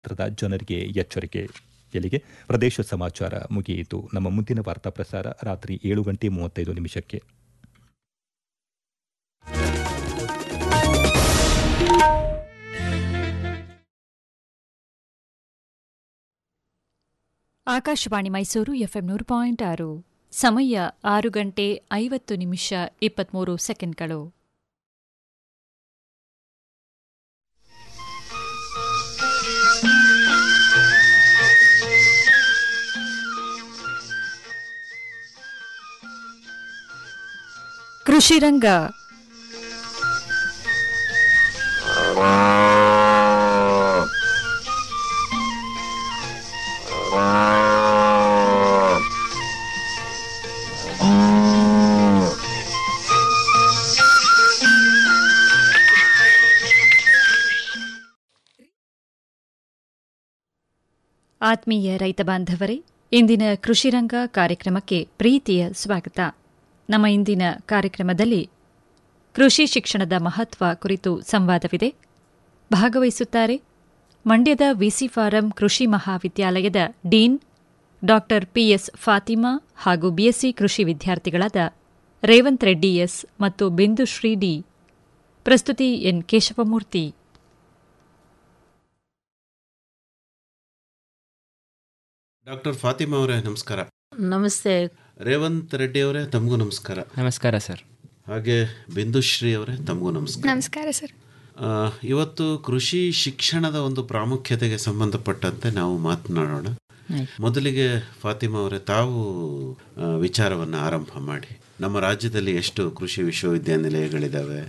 ಕ್ಷೇತ್ರದ ಜನರಿಗೆ ಎಚ್ಚರಿಕೆ ಎಲ್ಲಿಗೆ ಪ್ರದೇಶ ಸಮಾಚಾರ ಮುಗಿಯಿತು ನಮ್ಮ ಮುಂದಿನ ವಾರ್ತಾ ಪ್ರಸಾರ ರಾತ್ರಿ ಏಳು ಗಂಟೆ ಮೂವತ್ತೈದು ನಿಮಿಷಕ್ಕೆ ಆಕಾಶವಾಣಿ ಮೈಸೂರು ಎಫ್ಎಂ ನೂರು ಪಾಯಿಂಟ್ ಆರು ಸಮಯ ಆರು ಗಂಟೆ ಐವತ್ತು ನಿಮಿಷ ಇಪ್ಪತ್ಮೂರು ಸೆಕೆಂಡ್ಗಳು ಕೃಷಿ ರಂಗ ಆತ್ಮೀಯ ರೈತ ಬಾಂಧವರೇ ಇಂದಿನ ಕೃಷಿರಂಗ ಕಾರ್ಯಕ್ರಮಕ್ಕೆ ಪ್ರೀತಿಯ ಸ್ವಾಗತ ನಮ್ಮ ಇಂದಿನ ಕಾರ್ಯಕ್ರಮದಲ್ಲಿ ಕೃಷಿ ಶಿಕ್ಷಣದ ಮಹತ್ವ ಕುರಿತು ಸಂವಾದವಿದೆ ಭಾಗವಹಿಸುತ್ತಾರೆ ಮಂಡ್ಯದ ವಿಸಿ ಫಾರಂ ಕೃಷಿ ಮಹಾವಿದ್ಯಾಲಯದ ಡೀನ್ ಡಾಕ್ಟರ್ ಪಿಎಸ್ ಫಾತಿಮಾ ಹಾಗೂ ಬಿಎಸ್ಸಿ ಕೃಷಿ ವಿದ್ಯಾರ್ಥಿಗಳಾದ ರೇವಂತ್ ರೆಡ್ಡಿ ಎಸ್ ಮತ್ತು ಬಿಂದುಶ್ರೀ ಡಿ ಪ್ರಸ್ತುತಿ ಎನ್ ಕೇಶವಮೂರ್ತಿ ಡಾಕ್ಟರ್ ಫಾತಿಮಾ ಅವರೇ ನಮಸ್ಕಾರ ನಮಸ್ತೆ ರೇವಂತ್ ರೆಡ್ಡಿ ಅವರೇ ತಮಗೂ ನಮಸ್ಕಾರ ನಮಸ್ಕಾರ ಸರ್ ಹಾಗೆ ಬಿಂದುಶ್ರೀ ಅವರೇ ತಮಗೂ ನಮಸ್ಕಾರ ನಮಸ್ಕಾರ ಸರ್ ಆ, ಇವತ್ತು ಕೃಷಿ ಶಿಕ್ಷಣದ ಒಂದು ಪ್ರಾಮುಖ್ಯತೆಗೆ ಸಂಬಂಧಪಟ್ಟಂತೆ ನಾವು ಮಾತನಾಡೋಣ ಮೊದಲಿಗೆ ಫಾತಿಮಾ ಅವರೇ ತಾವು ಆ, ವಿಚಾರವನ್ನು ಆರಂಭ ಮಾಡಿ ನಮ್ಮ ರಾಜ್ಯದಲ್ಲಿ ಎಷ್ಟು ಕೃಷಿ ವಿಶ್ವವಿದ್ಯಾನಿಲಯಗಳಿದ್ದಾವೆ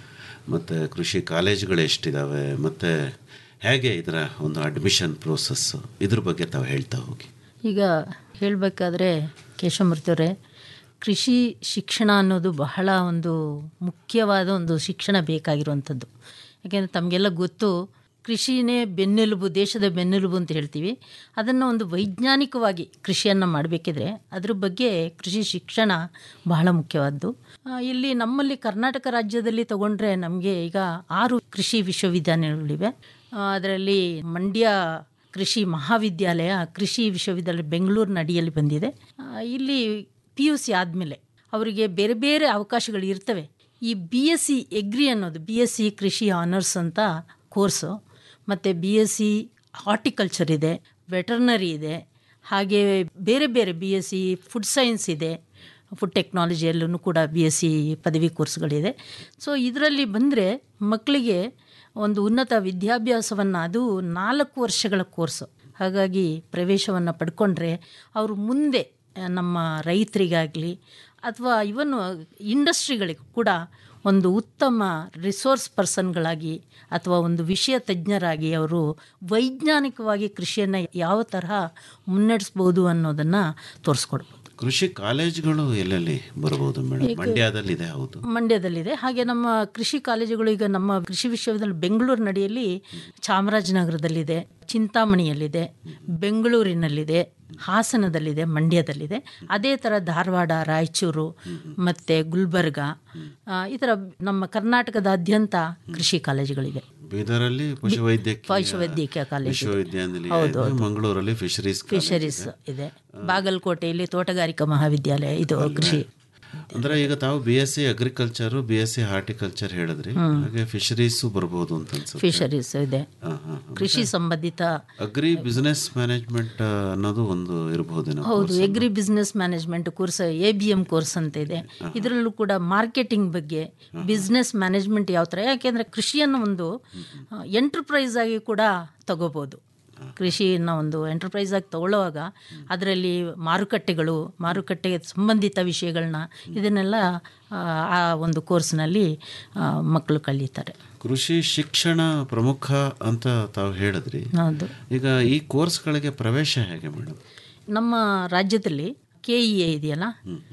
ಮತ್ತು ಕೃಷಿ ಕಾಲೇಜುಗಳು ಎಷ್ಟಿದ್ದಾವೆ ಮತ್ತು ಹೇಗೆ ಇದರ ಒಂದು ಅಡ್ಮಿಷನ್ ಪ್ರೋಸೆಸ್ ಇದ್ರ ಬಗ್ಗೆ ತಾವು ಹೇಳ್ತಾ ಹೋಗಿ ಈಗ ಹೇಳಬೇಕಾದ್ರೆ ಕೇಶವಮೂರ್ತಿಯವರೇ ಕೃಷಿ ಶಿಕ್ಷಣ ಅನ್ನೋದು ಬಹಳ ಒಂದು ಮುಖ್ಯವಾದ ಒಂದು ಶಿಕ್ಷಣ ಬೇಕಾಗಿರುವಂಥದ್ದು ಯಾಕೆಂದರೆ ತಮಗೆಲ್ಲ ಗೊತ್ತು ಕೃಷಿನೇ ಬೆನ್ನೆಲುಬು ದೇಶದ ಬೆನ್ನೆಲುಬು ಅಂತ ಹೇಳ್ತೀವಿ ಅದನ್ನು ಒಂದು ವೈಜ್ಞಾನಿಕವಾಗಿ ಕೃಷಿಯನ್ನು ಮಾಡಬೇಕಿದ್ರೆ ಅದ್ರ ಬಗ್ಗೆ ಕೃಷಿ ಶಿಕ್ಷಣ ಬಹಳ ಮುಖ್ಯವಾದ್ದು ಆ, ಇಲ್ಲಿ ನಮ್ಮಲ್ಲಿ ಕರ್ನಾಟಕ ರಾಜ್ಯದಲ್ಲಿ ತಗೊಂಡ್ರೆ ನಮಗೆ ಈಗ ಆರು ಕೃಷಿ ವಿಶ್ವವಿದ್ಯಾನಿಲಯಗಳಿವೆ ಅದರಲ್ಲಿ ಮಂಡ್ಯ ಕೃಷಿ ಮಹಾವಿದ್ಯಾಲಯ ಕೃಷಿ ವಿಶ್ವವಿದ್ಯಾಲಯ ಬೆಂಗಳೂರಿನ ಅಡಿಯಲ್ಲಿ ಬಂದಿದೆ ಆ, ಇಲ್ಲಿ ಪಿ ಯು ಸಿ ಆದಮೇಲೆ ಅವರಿಗೆ ಬೇರೆ ಬೇರೆ ಅವಕಾಶಗಳು ಇರ್ತವೆ ಈ ಬಿ ಎಸ್ ಸಿ ಎಗ್ರಿ ಅನ್ನೋದು ಬಿ ಎಸ್ ಸಿ ಕೃಷಿ ಆನರ್ಸ್ ಅಂತ ಕೋರ್ಸು ಮತ್ತು ಬಿ ಎಸ್ ಸಿ ಹಾರ್ಟಿಕಲ್ಚರ್ ಇದೆ ವೆಟರ್ನರಿ ಇದೆ ಹಾಗೆ ಬೇರೆ ಬೇರೆ B S C food science ಇದೆ ಫುಡ್ ಟೆಕ್ನಾಲಜಿಯಲ್ಲೂ ಕೂಡ ಬಿ ಎಸ್ ಸಿ ಪದವಿ ಕೋರ್ಸ್ಗಳಿದೆ ಸೊ ಇದರಲ್ಲಿ ಬಂದರೆ ಮಕ್ಕಳಿಗೆ ಒಂದು ಉನ್ನತ ವಿದ್ಯಾಭ್ಯಾಸವನ್ನು ಅದು ನಾಲ್ಕು ವರ್ಷಗಳ ಕೋರ್ಸು ಹಾಗಾಗಿ ಪ್ರವೇಶವನ್ನು ಪಡ್ಕೊಂಡ್ರೆ ಅವರು ಮುಂದೆ ಆ, ನಮ್ಮ ರೈತರಿಗಾಗಲಿ ಅಥವಾ ಇವನ್ ಇಂಡಸ್ಟ್ರಿಗಳಿಗೂ ಕೂಡ ಒಂದು ಉತ್ತಮ ರಿಸೋರ್ಸ್ ಪರ್ಸನ್ಗಳಾಗಿ ಅಥವಾ ಒಂದು ವಿಷಯ ತಜ್ಞರಾಗಿ ಅವರು ವೈಜ್ಞಾನಿಕವಾಗಿ ಕೃಷಿಯನ್ನು ಯಾವ ತರಹ ಮುನ್ನಡೆಸ್ಬೋದು ಅನ್ನೋದನ್ನು ತೋರಿಸ್ಕೊಡ್ಬೋದು ಕೃಷಿ ಕಾಲೇಜುಗಳು ಎಲ್ಲೆಲ್ಲಿ ಬರಬಹುದು ಮೇಡಮ್ ಮಂಡ್ಯದಲ್ಲಿದೆ ಹೌದು ಮಂಡ್ಯದಲ್ಲಿದೆ ಹಾಗೆ ನಮ್ಮ ಕೃಷಿ ಕಾಲೇಜುಗಳು ಈಗ ನಮ್ಮ ಕೃಷಿ ವಿಶ್ವವಿದ್ಯಾಲಯ ಬೆಂಗಳೂರು ನಡಿಯಲ್ಲಿ ಚಾಮರಾಜನಗರದಲ್ಲಿದೆ ಚಿಂತಾಮಣಿಯಲ್ಲಿದೆ ಬೆಂಗಳೂರಿನಲ್ಲಿದೆ ಹಾಸನದಲ್ಲಿದೆ ಮಂಡ್ಯದಲ್ಲಿದೆ ಅದೇ ಥರ ಧಾರವಾಡ ರಾಯಚೂರು ಮತ್ತು ಗುಲ್ಬರ್ಗ ಆ, ಈ ಥರ ನಮ್ಮ ಕರ್ನಾಟಕದಾದ್ಯಂತ ಕೃಷಿ ಕಾಲೇಜುಗಳಿವೆ ಬೀದರಲ್ಲಿ ಪಶುವೈದ್ಯಕೀಯ ಪಶುವೈದ್ಯಕೀಯ ಕಾಲೇಜು ವಿಶ್ವವಿದ್ಯಾನಿಲಯ ಇದೆ. ಮಂಗಳೂರಲ್ಲಿ ಫಿಶರೀಸ್ ಫಿಶರೀಸ್ ಇದೆ ಬಾಗಲಕೋಟೆಯಲ್ಲಿ ತೋಟಗಾರಿಕಾ ಮಹಾವಿದ್ಯಾಲಯ ಇದು ಕೃಷಿ ಅಂದ್ರೆ ಈಗ ತಾವು B S C agriculture B S C horticulture ಹೇಳಿದ್ರಿ ಹಾಗೆ ಫಿಶರೀಸ್ ಬರಬಹುದು ಅಂತ ಅನ್ಸುತ್ತೆ ಫಿಶರೀಸ್ ಇದೆ ಹಾ, ಹಾ, ಹಾ. ಕೃಷಿ ಸಂಬಂಧಿತ ಅಗ್ರಿ ಬಿಸಿನೆಸ್ ಮ್ಯಾನೇಜ್ಮೆಂಟ್ ಅನ್ನೋದು ಒಂದು ಇರಬಹುದೇನೋ ಹೌದು agri business management course A B M course ಅಂತ ಇದೆ ಇದರಲ್ಲೂ ಕೂಡ ಮಾರ್ಕೆಟಿಂಗ್ ಬಗ್ಗೆ ಬಿಸ್ನೆಸ್ ಮ್ಯಾನೇಜ್ಮೆಂಟ್ ಯಾವ ಥರ ಯಾಕೆಂದರೆ ಕೃಷಿಯನ್ನು ಒಂದು ಎಂಟರ್ಪ್ರೈಸ್ ಆಗಿ ಕೂಡ ತಗೋಬೋದು ಕೃಷಿಯನ್ನು ಒಂದು ಎಂಟರ್ಪ್ರೈಸ್ ಆಗಿ ತಗೊಳ್ಳುವಾಗ ಅದರಲ್ಲಿ ಮಾರುಕಟ್ಟೆಗಳು ಮಾರುಕಟ್ಟೆಗೆ ಸಂಬಂಧಿತ ವಿಷಯಗಳನ್ನ ಇದನ್ನೆಲ್ಲ ಆ, ಆ ಒಂದು ಕೋರ್ಸ್ನಲ್ಲಿ ಮಕ್ಕಳು ಕಲಿತಾರೆ ಕೃಷಿ ಶಿಕ್ಷಣ ಪ್ರಮುಖ ಅಂತ ತಾವು ಹೇಳಿದ್ರಿ ಹೌದು ಈಗ ಈ ಕೋರ್ಸ್ಗಳಿಗೆ ಪ್ರವೇಶ ಹೇಗೆ ಮೇಡಮ್ ನಮ್ಮ ರಾಜ್ಯದಲ್ಲಿ ಕೆ ಇ ಎ ಇದೆಯಲ್ಲ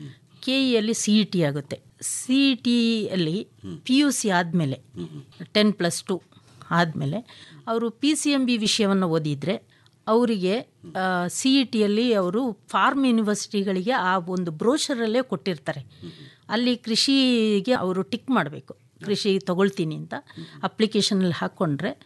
ಕೆ ಇಯಲ್ಲಿ ಸಿ ಇ ಟಿ ಆಗುತ್ತೆ ಸಿ ಇ ಟಿಯಲ್ಲಿ ಪಿ ಯು ಸಿ ಆದಮೇಲೆ ಟೆನ್ ಪ್ಲಸ್ ಟು ಆದಮೇಲೆ ಅವರು ಪಿ ಸಿ ಎಮ್ ಬಿ ವಿಷಯವನ್ನು ಓದಿದರೆ ಅವರಿಗೆ ಸಿ ಇ ಟಿಯಲ್ಲಿ ಅವರು ಫಾರ್ಮ್ ಯೂನಿವರ್ಸಿಟಿಗಳಿಗೆ ಆ ಒಂದು ಬ್ರೋಷರಲ್ಲೇ ಕೊಟ್ಟಿರ್ತಾರೆ ಅಲ್ಲಿ ಕೃಷಿಗೆ ಅವರು ಟಿಕ್ ಮಾಡಬೇಕು ಕೃಷಿ ತಗೊಳ್ತೀನಿ ಅಂತ ಅಪ್ಲಿಕೇಶನಲ್ಲಿ ಹಾಕ್ಕೊಂಡ್ರೆ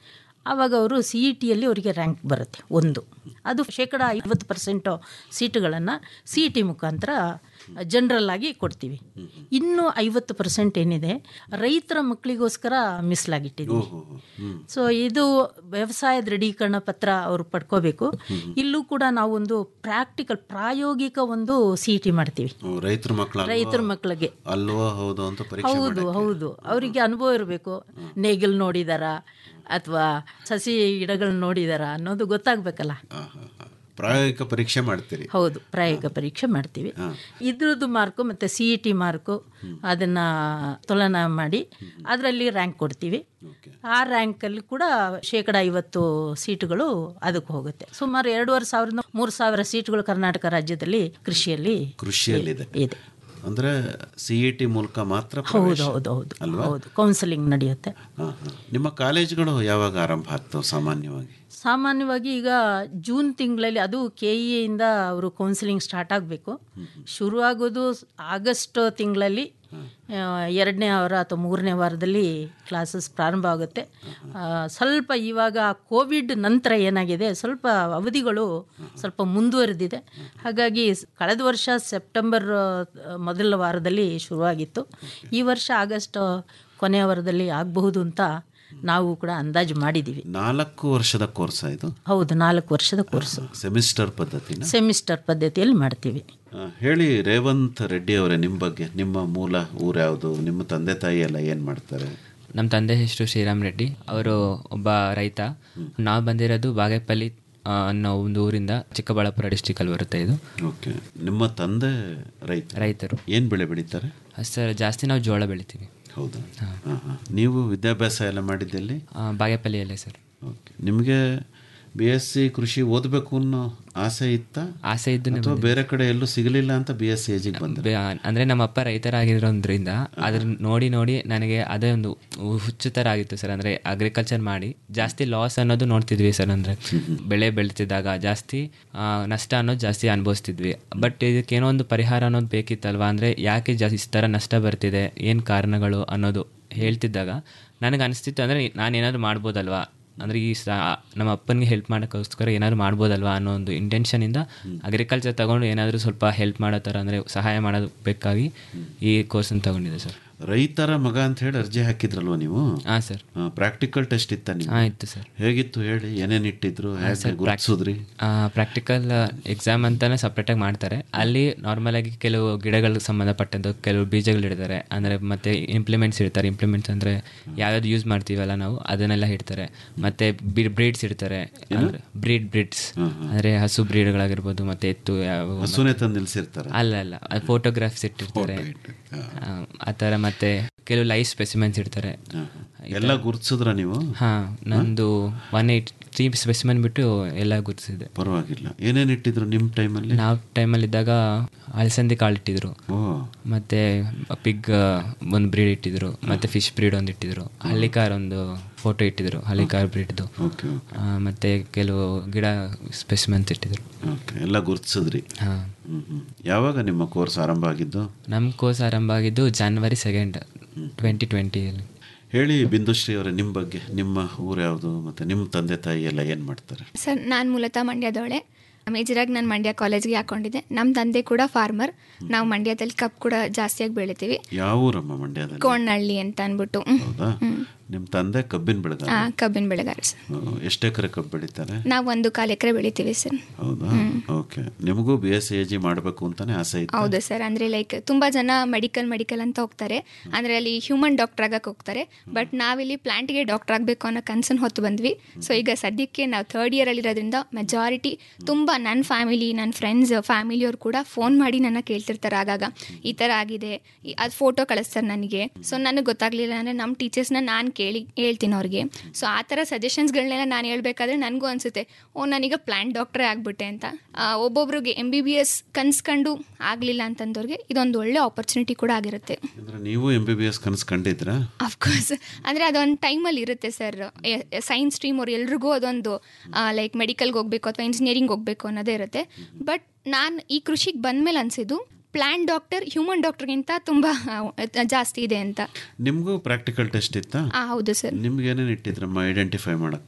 ಆವಾಗ ಅವರು ಸಿ ಇ ಟಿಯಲ್ಲಿ ಅವರಿಗೆ ರ್ಯಾಂಕ್ ಬರುತ್ತೆ ಒಂದು ಅದು ಶೇಕಡ ಐವತ್ತು ಪರ್ಸೆಂಟು ಸೀಟುಗಳನ್ನು ಸಿ ಇ ಟಿ ಮುಖಾಂತರ ಜನರಲ್ ಆಗಿ ಕೊಡ್ತೀವಿ ಇನ್ನು ಐವತ್ತು ಪರ್ಸೆಂಟ್ ಏನಿದೆ ರೈತರ ಮಕ್ಕಳಿಗೋಸ್ಕರ ಮೀಸಲಾಗಿಟ್ಟಿದ್ದೀವಿ ಓಹೋ ಹ್ಮ್ ಸೊ ಇದು ವ್ಯವಸಾಯ ದೃಢೀಕರಣ ಪತ್ರ ಅವರು ಪಡ್ಕೋಬೇಕು ಇಲ್ಲೂ ಕೂಡ ನಾವು ಒಂದು ಪ್ರಾಕ್ಟಿಕಲ್ ಪ್ರಾಯೋಗಿಕ ಒಂದು ಸಿ ಇ ಟಿ ಮಾಡ್ತೀವಿ ಓ, ರೈತರ ಮಕ್ಕಳ ರೈತರ ಮಕ್ಕಳಿಗೆ ಅಲ್ವೋ ಹೌದು ಅಂತ ಪರೀಕ್ಷೆ ಹೌದು ಹೌದು ಅವರಿಗೆ ಅನುಭವ ಇರಬೇಕು ನೇಗಿಲ್ ನೋಡಿದಾರ ಅಥವಾ ಸಸಿ ಗಿಡಗಳನ್ನ ನೋಡಿದಾರ ಅನ್ನೋದು ಗೊತ್ತಾಗ್ಬೇಕಲ್ಲ ಆ, ಹಾ, ಹಾ. ಪ್ರಾಯೋಗಿಕ ಪರೀಕ್ಷೆ ಮಾಡ್ತೀರಿ ಹೌದು ಪ್ರಾಯೋಗಿಕ ಪರೀಕ್ಷೆ ಮಾಡ್ತೀವಿ ಇದ್ರದ್ದು ಮಾರ್ಕು ಮತ್ತು ಸಿ ಇ ಟಿ ಮಾರ್ಕು ಅದನ್ನು ತುಲನಾ ಮಾಡಿ ಅದರಲ್ಲಿ ರ್ಯಾಂಕ್ ಕೊಡ್ತೀವಿ ಆ ರ್ಯಾಂಕಲ್ಲಿ ಕೂಡ ಶೇಕಡ ಐವತ್ತು ಸೀಟುಗಳು ಅದಕ್ಕೆ ಹೋಗುತ್ತೆ ಸುಮಾರು ಎರಡೂವರೆ ಸಾವಿರದ ಮೂರು ಸಾವಿರ ಸೀಟುಗಳು ಕರ್ನಾಟಕ ರಾಜ್ಯದಲ್ಲಿ ಕೃಷಿಯಲ್ಲಿ ಕೃಷಿಯಲ್ಲಿದೆ ಇದೆ ಅಂದ್ರೆ ಸಿ ಇ ಟಿ ಮೂಲಕ ಮಾತ್ರ ಹೌದು ಪ್ರವೇಶ. ಹೌದು ಹೌದು ಹೌದು ಕೌನ್ಸಿಲಿಂಗ್ ನಡೆಯುತ್ತೆ ಹಾ, ಹಾ. ನಿಮ್ಮ ಕಾಲೇಜುಗಳು ಯಾವಾಗ ಆರಂಭ ಆಗ್ತವೆ ಸಾಮಾನ್ಯವಾಗಿ ಸಾಮಾನ್ಯವಾಗಿ ಈಗ ಜೂನ್ ತಿಂಗಳಲ್ಲಿ ಅದು ಕೆ ಇಯಿಂದ ಅವರು ಕೌನ್ಸಿಲಿಂಗ್ ಸ್ಟಾರ್ಟ್ ಆಗಬೇಕು ಶುರುವಾಗೋದು ಆಗಸ್ಟ್ ತಿಂಗಳಲ್ಲಿ ಆ, ಎರಡನೇ ವಾರ ಅಥವಾ ಮೂರನೇ ವಾರದಲ್ಲಿ ಕ್ಲಾಸಸ್ ಪ್ರಾರಂಭ ಆಗುತ್ತೆ ಆ, ಸ್ವಲ್ಪ ಇವಾಗ ಕೋವಿಡ್ ನಂತರ ಏನಾಗಿದೆ ಸ್ವಲ್ಪ ಅವಧಿಗಳು ಸ್ವಲ್ಪ ಮುಂದುವರೆದಿದೆ ಹಾಗಾಗಿ ಸ್- ಕಳೆದ ವರ್ಷ ಸೆಪ್ಟೆಂಬರ್ ಆ, ಮೊದಲ ವಾರದಲ್ಲಿ ಶುರುವಾಗಿತ್ತು ಈ ವರ್ಷ ಆಗಸ್ಟ್ ಕೊನೆಯ ವಾರದಲ್ಲಿ ಆಗಬಹುದು ಅಂತ ನಾವು ಕೂಡ ಅಂದಾಜು ಮಾಡಿದ್ದೀವಿ ನಾಲ್ಕು ವರ್ಷದ ಕೋರ್ಸ್ ಇದು ಹೌದು ನಾಲ್ಕು ವರ್ಷದ ಕೋರ್ಸು ಸೆಮಿಸ್ಟರ್ ಪದ್ಧತಿನ ಸೆಮಿಸ್ಟರ್ ಪದ್ಧತಿಯಲ್ಲಿ ಮಾಡ್ತೀವಿ ಆ, ಹೇಳಿ ರೇವಂತ್ ರೆಡ್ಡಿ ಅವರೇ ನಿಮ್ಮ ಬಗ್ಗೆ ನಿಮ್ಮ ಮೂಲ ಊರು ಯಾವುದು ನಿಮ್ಮ ತಂದೆ ತಾಯಿ ಎಲ್ಲ ಏನು ಮಾಡ್ತಾರೆ ನಮ್ಮ ತಂದೆ ಹೆಸರು ಶ್ರೀರಾಮ್ ರೆಡ್ಡಿ ಅವರು ಒಬ್ಬ ರೈತ ನಾವು ಬಂದಿರೋದು ಬಾಗೇಪಲ್ಲಿ ಆ, ಅನ್ನೋ ಒಂದು ಊರಿಂದ ಚಿಕ್ಕಬಳ್ಳಾಪುರ ಡಿಸ್ಟಿಕಲ್ಲಿ ಬರುತ್ತೆ ಇದು ಓಕೆ ನಿಮ್ಮ ತಂದೆ ರೈತ ರೈತರು ಏನು ಬೆಳೆ ಬೆಳೀತಾರೆ ಸರ್ ಜಾಸ್ತಿ ನಾವು ಜೋಳ ಬೆಳಿತೀವಿ ಹೌದಾ ಹಾಂ ಹಾಂ ನೀವು ವಿದ್ಯಾಭ್ಯಾಸ ಎಲ್ಲ ಮಾಡಿದ್ದಲ್ಲಿ ಆ, ಬಾಗೇಪಲ್ಲಿಯಲ್ಲೇ ಸರ್ ಓಕೆ ನಿಮಗೆ ಬಿ ಎಸ್ ಸಿ ಕೃಷಿ ಓದಬೇಕು ಅನ್ನೋ ಆಸೆ ಇತ್ತಾ ಆಸೆ ಇದ್ದು ಅಥವಾ ಬೇರೆ ಕಡೆ ಎಲ್ಲೂ ಸಿಗಲಿಲ್ಲ ಅಂತ ಬಿ ಎಸ್ ಸಿ ಏಜಿಗೆ ಬಂದ್ರೆ ಬೆ- ಅಂದ್ರೆ ನಮ್ಮ ಅಪ್ಪ ರೈತರಾಗಿರೋದ್ರಿಂದ ಅದ್ರ ನೋಡಿ ನೋಡಿ ನನಗೆ ಅದೇ ಒಂದು ಹುಚ್ಚು ಥರ ಆಗಿತ್ತು ಸರ್ ಅಂದ್ರೆ ಅಗ್ರಿಕಲ್ಚರ್ ಮಾಡಿ ಜಾಸ್ತಿ ಲಾಸ್ ಅನ್ನೋದು ನೋಡ್ತಿದ್ವಿ ಸರ್ ಅಂದ್ರೆ ಬೆಳೆ ಬೆಳೀತಿದ್ದಾಗ ಜಾಸ್ತಿ ಆ, ನಷ್ಟ ಅನ್ನೋದು ಜಾಸ್ತಿ ಅನುಭವಿಸ್ತಿದ್ವಿ ಬಟ್ ಇದಕ್ಕೇನೋ ಒಂದು ಪರಿಹಾರ ಅನ್ನೋದು ಬೇಕಿತ್ತಲ್ವಾ ಅಂದ್ರೆ ಯಾಕೆ ಜಾಸ್ತಿ ಈ ಥರ ನಷ್ಟ ಬರ್ತಿದೆ ಏನು ಕಾರಣಗಳು ಅನ್ನೋದು ಹೇಳ್ತಿದ್ದಾಗ ನನಗೆ ಅನಿಸ್ತಿತ್ತು ಅಂದ್ರೆ ನಾನು ಏನಾದ್ರು ಮಾಡ್ಬೋದಲ್ವಾ ಅಂದ್ರೆ ಈ ಸ ನಮ್ಮ ಅಪ್ಪನಿಗೆ ಹೆಲ್ಪ್ ಮಾಡೋಕ್ಕೋಸ್ಕರ ಏನಾದ್ರು ಮಾಡ್ಬೋದಲ್ವಾ ಅನ್ನೋ ಒಂದು ಇಂಟೆನ್ಷನಿಂದ ಅಗ್ರಿಕಲ್ಚರ್ ತಗೊಂಡು ಏನಾದರೂ ಸ್ವಲ್ಪ ಹೆಲ್ಪ್ ಮಾಡೋ ಥರ ಅಂದರೆ ಸಹಾಯ ಮಾಡೋದು ಬೇಕಾಗಿ ಈ ಕೋರ್ಸನ್ನು ತಗೊಂಡಿದ್ದೆ ಸರ್ ರೈತರ ಮಗ ಅಂತ ಹೇಳಿ ಅರ್ಜಿ ಹಾಕಿದ್ರಲ್ವ ನೀವು ಹಾಂ ಸರ್ ಪ್ರಾಕ್ಟಿಕಲ್ ಟೆಸ್ಟ್ ಇತ್ತ ನೀವು ಹಾಂ ಇತ್ತು ಸರ್ ಹೇಗಿತ್ತು ಹೇಳಿ ಏನೇನು ಇಟ್ಟಿದ್ರು ಹೇಗೆ ಗುರುತಿಸಿದ್ರಿ ಪ್ರಾಕ್ಟಿಕಲ್ ಎಕ್ಸಾಮ್ ಅಂತಾನೆ ಸಪ್ರೇಟಾಗಿ ಮಾಡ್ತಾರೆ ಅಲ್ಲಿ ನಾರ್ಮಲ್ ಆಗಿ ಕೆಲವು ಗಿಡಗಳಿಗೆ ಸಂಬಂಧಪಟ್ಟಂತ ಕೆಲವು ಬೀಜಗಳು ಇಡ್ತಾರೆ ಅಂದರೆ ಮತ್ತೆ ಇಂಪ್ಲಿಮೆಂಟ್ಸ್ ಇಡ್ತಾರೆ ಇಂಪ್ಲಿಮೆಂಟ್ಸ್ ಅಂದರೆ ಯಾವ್ಯಾವ್ದು ಯೂಸ್ ಮಾಡ್ತೀವಲ್ಲ ನಾವು ಅದನ್ನೆಲ್ಲ ಇಡ್ತಾರೆ ಮತ್ತೆ ಬ್ರೀಡ್ಸ್ ಇಡ್ತಾರೆ ಅಂದರೆ ಬ್ರೀಡ್ ಬ್ರೀಡ್ಸ್ ಅಂದರೆ ಹಸು ಬ್ರೀಡ್ಗಳಾಗಿರ್ಬೋದು ಮತ್ತೆ ಎತ್ತು ಯಾವ ಹಸುನೆ ತಂದು ನಿಲ್ಸಿರ್ತಾರೆ ಅಲ್ಲ ಅಲ್ಲ ಅದು ಫೋಟೋಗ್ರಾಫ್ಸ್ ಇಟ್ಟಿರ್ತಾರೆ ಆ, ಆ ಥರ ಮತ್ತೆ ಕೆಲವು ಲೈವ್ ಸ್ಪೆಸಿಮೆನ್ಸ್ ಇಡ್ತಾರೆ ಎಲ್ಲ ಗುರುತಿಸಿದ್ರ ನೀವು ಹಾ ನಂದು ಒನ್ ಏಯ್ಟ್ ತ್ರೀ ಸ್ಪೆಸಿಮೆನ್ ಬಿಟ್ಟು ಎಲ್ಲ ಗುರುತಿಸಿದೆ ಪರವಾಗಿಲ್ಲ ಏನೇನು ಇಟ್ಟಿದ್ರು ನಿಮ್ಮ ಟೈಮಲ್ಲಿ ನಾವು ಟೈಮಲ್ಲಿ ಇದ್ದಾಗ ಅಲಸಂದಿ ಕಾಳು ಇಟ್ಟಿದ್ರು ಓ ಮತ್ತೆ ಪಿಗ್ ಒಂದು ಬ್ರೀಡ್ ಇಟ್ಟಿದ್ರು ಮತ್ತೆ ಫಿಶ್ ಬ್ರೀಡ್ ಒಂದು ಇಟ್ಟಿದ್ರು ಹಳ್ಳಿಕಾರ್ ಒಂದು ಫೋಟೋ ಇಟ್ಟಿದ್ರು ಹಳ್ಳಿಕಾರ್ ಬ್ರೀಡ್ದು ಓಕೆ ಓಕೆ ಮತ್ತೆ ಕೆಲವು ಗಿಡ ಸ್ಪೆಸಿಮೆನ್ಸ್ ಇಟ್ಟಿದ್ರು ಓಕೆ ಎಲ್ಲ ಗುರುತಿಸಿದ್ರಿ ಹಾಂ ಹ್ಮ್ ಹ್ಮ್ ಯಾವಾಗ ನಿಮ್ಮ ಕೋರ್ಸ್ ಆರಂಭ ಆಗಿದ್ದು ನಮ್ಮ ಕೋರ್ಸ್ ಆರಂಭ ಆಗಿದ್ದು ಜಾನ್ವರಿ ಸೆಕೆಂಡ್ ಟ್ವೆಂಟಿ ಟ್ವೆಂಟಿಯಲ್ಲಿ ಹೇಳಿ ಬಿಂದುಶ್ರೀ ಅವರೇ ನಿಮ್ಮ ಬಗ್ಗೆ ನಿಮ್ಮ ಊರು ಯಾವುದು ಮತ್ತು ನಿಮ್ಮ ತಂದೆ ತಾಯಿ ಎಲ್ಲ ಏನು ಮಾಡ್ತಾರೆ ಸರ್ ನಾನು ಮೂಲತಃ ಮಂಡ್ಯದವಳೆ ಮೇಜರಾಗಿ ನಾನು ಮಂಡ್ಯ ಕಾಲೇಜ್ಗೆ ಹಾಕೊಂಡಿದ್ದೆ ನಮ್ಮ ತಂದೆ ಕೂಡ ಫಾರ್ಮರ್ ನಾವು ಮಂಡ್ಯದಲ್ಲಿ ಕಪ್ ಕೂಡ ಜಾಸ್ತಿಯಾಗಿ ಬೆಳಿತೀವಿ ಯಾವ ಊರಮ್ಮ ಮಂಡ್ಯದಲ್ಲಿ ಕೋಣನಹಳ್ಳಿ ಅಂತ ಅಂದ್ಬಿಟ್ಟು ಹ್ಮ್. ಹೌದಾ ನಿಮ್ಮ ತಂದೆ ಕಬ್ಬಿನ ಬೆಳೆಗಾರ ಆ, ಕಬ್ಬಿನ ಬೆಳೆಗಾರ ಸರ್ ಎಷ್ಟು ಎಕರೆ ಕಬ್ಬು ಬೆಳೀತಾರೆ ನಾವು ಒಂದು ಕಾಲು ಎಕರೆ ಬೆಳಿತೀವಿ ಸರ್ ಹೌದಾ ಓಕೆ ನಿಮಗೂ ಬಿ ಎಸ್ ಎ ಜಿ ಮಾಡಬೇಕು ಅಂತಾನೆ ಆಸೆ ಇತ್ತು ಹೌದು ಸರ್ ಅಂದರೆ ಲೈಕ್ ತುಂಬ ಜನ ಮೆಡಿಕಲ್ ಮೆಡಿಕಲ್ ಅಂತ ಹೋಗ್ತಾರೆ ಅಂದರೆ ಅಲ್ಲಿ ಹ್ಯೂಮನ್ ಡಾಕ್ಟರ್ ಆಗಕ್ಕೆ ಹೋಗ್ತಾರೆ ಬಟ್ ನಾವಿಲ್ಲಿ ಪ್ಲಾಂಟ್ಗೆ ಡಾಕ್ಟರ್ ಆಗಬೇಕು ಅನ್ನೋ ಕನ್ಸನ್ನು ಹೊತ್ತು ಬಂದ್ವಿ ಸೊ ಈಗ ಸದ್ಯಕ್ಕೆ ನಾವು ಥರ್ಡ್ ಇಯರಲ್ಲಿರೋದ್ರಿಂದ ಮೆಜಾರಿಟಿ ತುಂಬ ನನ್ನ ಫ್ಯಾಮಿಲಿ ನನ್ನ ಫ್ರೆಂಡ್ಸ್ ಫ್ಯಾಮಿಲಿಯವ್ರು ಕೂಡ ಫೋನ್ ಮಾಡಿ ನನ್ನ ಕೇಳ್ತಿರ್ತಾರೆ ಆಗಾಗ ಈ ಥರ ಆಗಿದೆ ಈ- ಅದು ಫೋಟೋ ಕಳಿಸ್ತಾರೆ ನನಗೆ ಸೊ ನನಗೆ ಗೊತ್ತಾಗಲಿಲ್ಲ ಅಂದರೆ ನಮ್ಮ ಟೀಚರ್ಸ್ನ ನಾನು ಕೇಳಿ ಹೇಳ್ತೀನಿ ಅವ್ರಿಗೆ ಸೊ ಆ ಥರ ಸಜೆಷನ್ಸ್ಗಳನ್ನೆಲ್ಲ ನಾನು ಹೇಳ್ಬೇಕಾದ್ರೆ ನನಗೂ ಅನಿಸುತ್ತೆ ಓ ನಾನೀಗ ಪ್ಲಾಂಟ್ ಡಾಕ್ಟ್ರೇ ಆಗಿಬಿಟ್ಟೆ ಅಂತ ಆ, ಒಬ್ಬೊಬ್ರಿಗೆ ಎಮ್ ಬಿ ಬಿ ಎಸ್ ಕನ್ಸ್ಕೊಂಡು ಆಗಲಿಲ್ಲ ಅಂತಂದವ್ರಿಗೆ ಇದೊಂದು ಒಳ್ಳೆ ಆಪರ್ಚುನಿಟಿ ಕೂಡ ಆಗಿರುತ್ತೆ ಅಂದ್ರೆ ನೀವು ಎಂ ಬಿ ಬಿ ಎಸ್ ಕನಸು ಕಂಡಿದ್ರಾ ಅಫ್ಕೋರ್ಸ್ ಅಂದರೆ ಅದೊಂದು ಟೈಮಲ್ಲಿ ಇರುತ್ತೆ ಸರ್ ಸೈನ್ಸ್ ಸ್ಟ್ರೀಮ್ ಅವ್ರು ಎಲ್ರಿಗೂ ಅದೊಂದು ಲೈಕ್ ಮೆಡಿಕಲ್ಗೆ ಹೋಗಬೇಕು ಅಥವಾ ಇಂಜಿನಿಯರಿಂಗ್ ಹೋಗಬೇಕು ಅನ್ನೋದೇ ಇರುತ್ತೆ ಬಟ್ ನಾನು ಈ ಕೃಷಿಗೆ ಬಂದಮೇಲೆ ಅನಿಸಿದ್ದು ಪ್ಲಾಂಟ್ ಡಾಕ್ಟರ್ ಹ್ಯೂಮನ್ ಡಾಕ್ಟರ್ಗಿಂತ ತುಂಬ ಜಾಸ್ತಿ ಇದೆ ಅಂತ ನಿಮಗೂ ಪ್ರಾಕ್ಟಿಕಲ್ ಟೆಸ್ಟ್ ಇತ್ತಾ ಆ, ಹೌದು ಸರ್ ನಿಮ್ಗೆ ಏನೇನು ಇಟ್ಟಿದ್ರಮ್ಮ ಐಡೆಂಟಿಫೈ ಮಾಡೋಕ್ಕೆ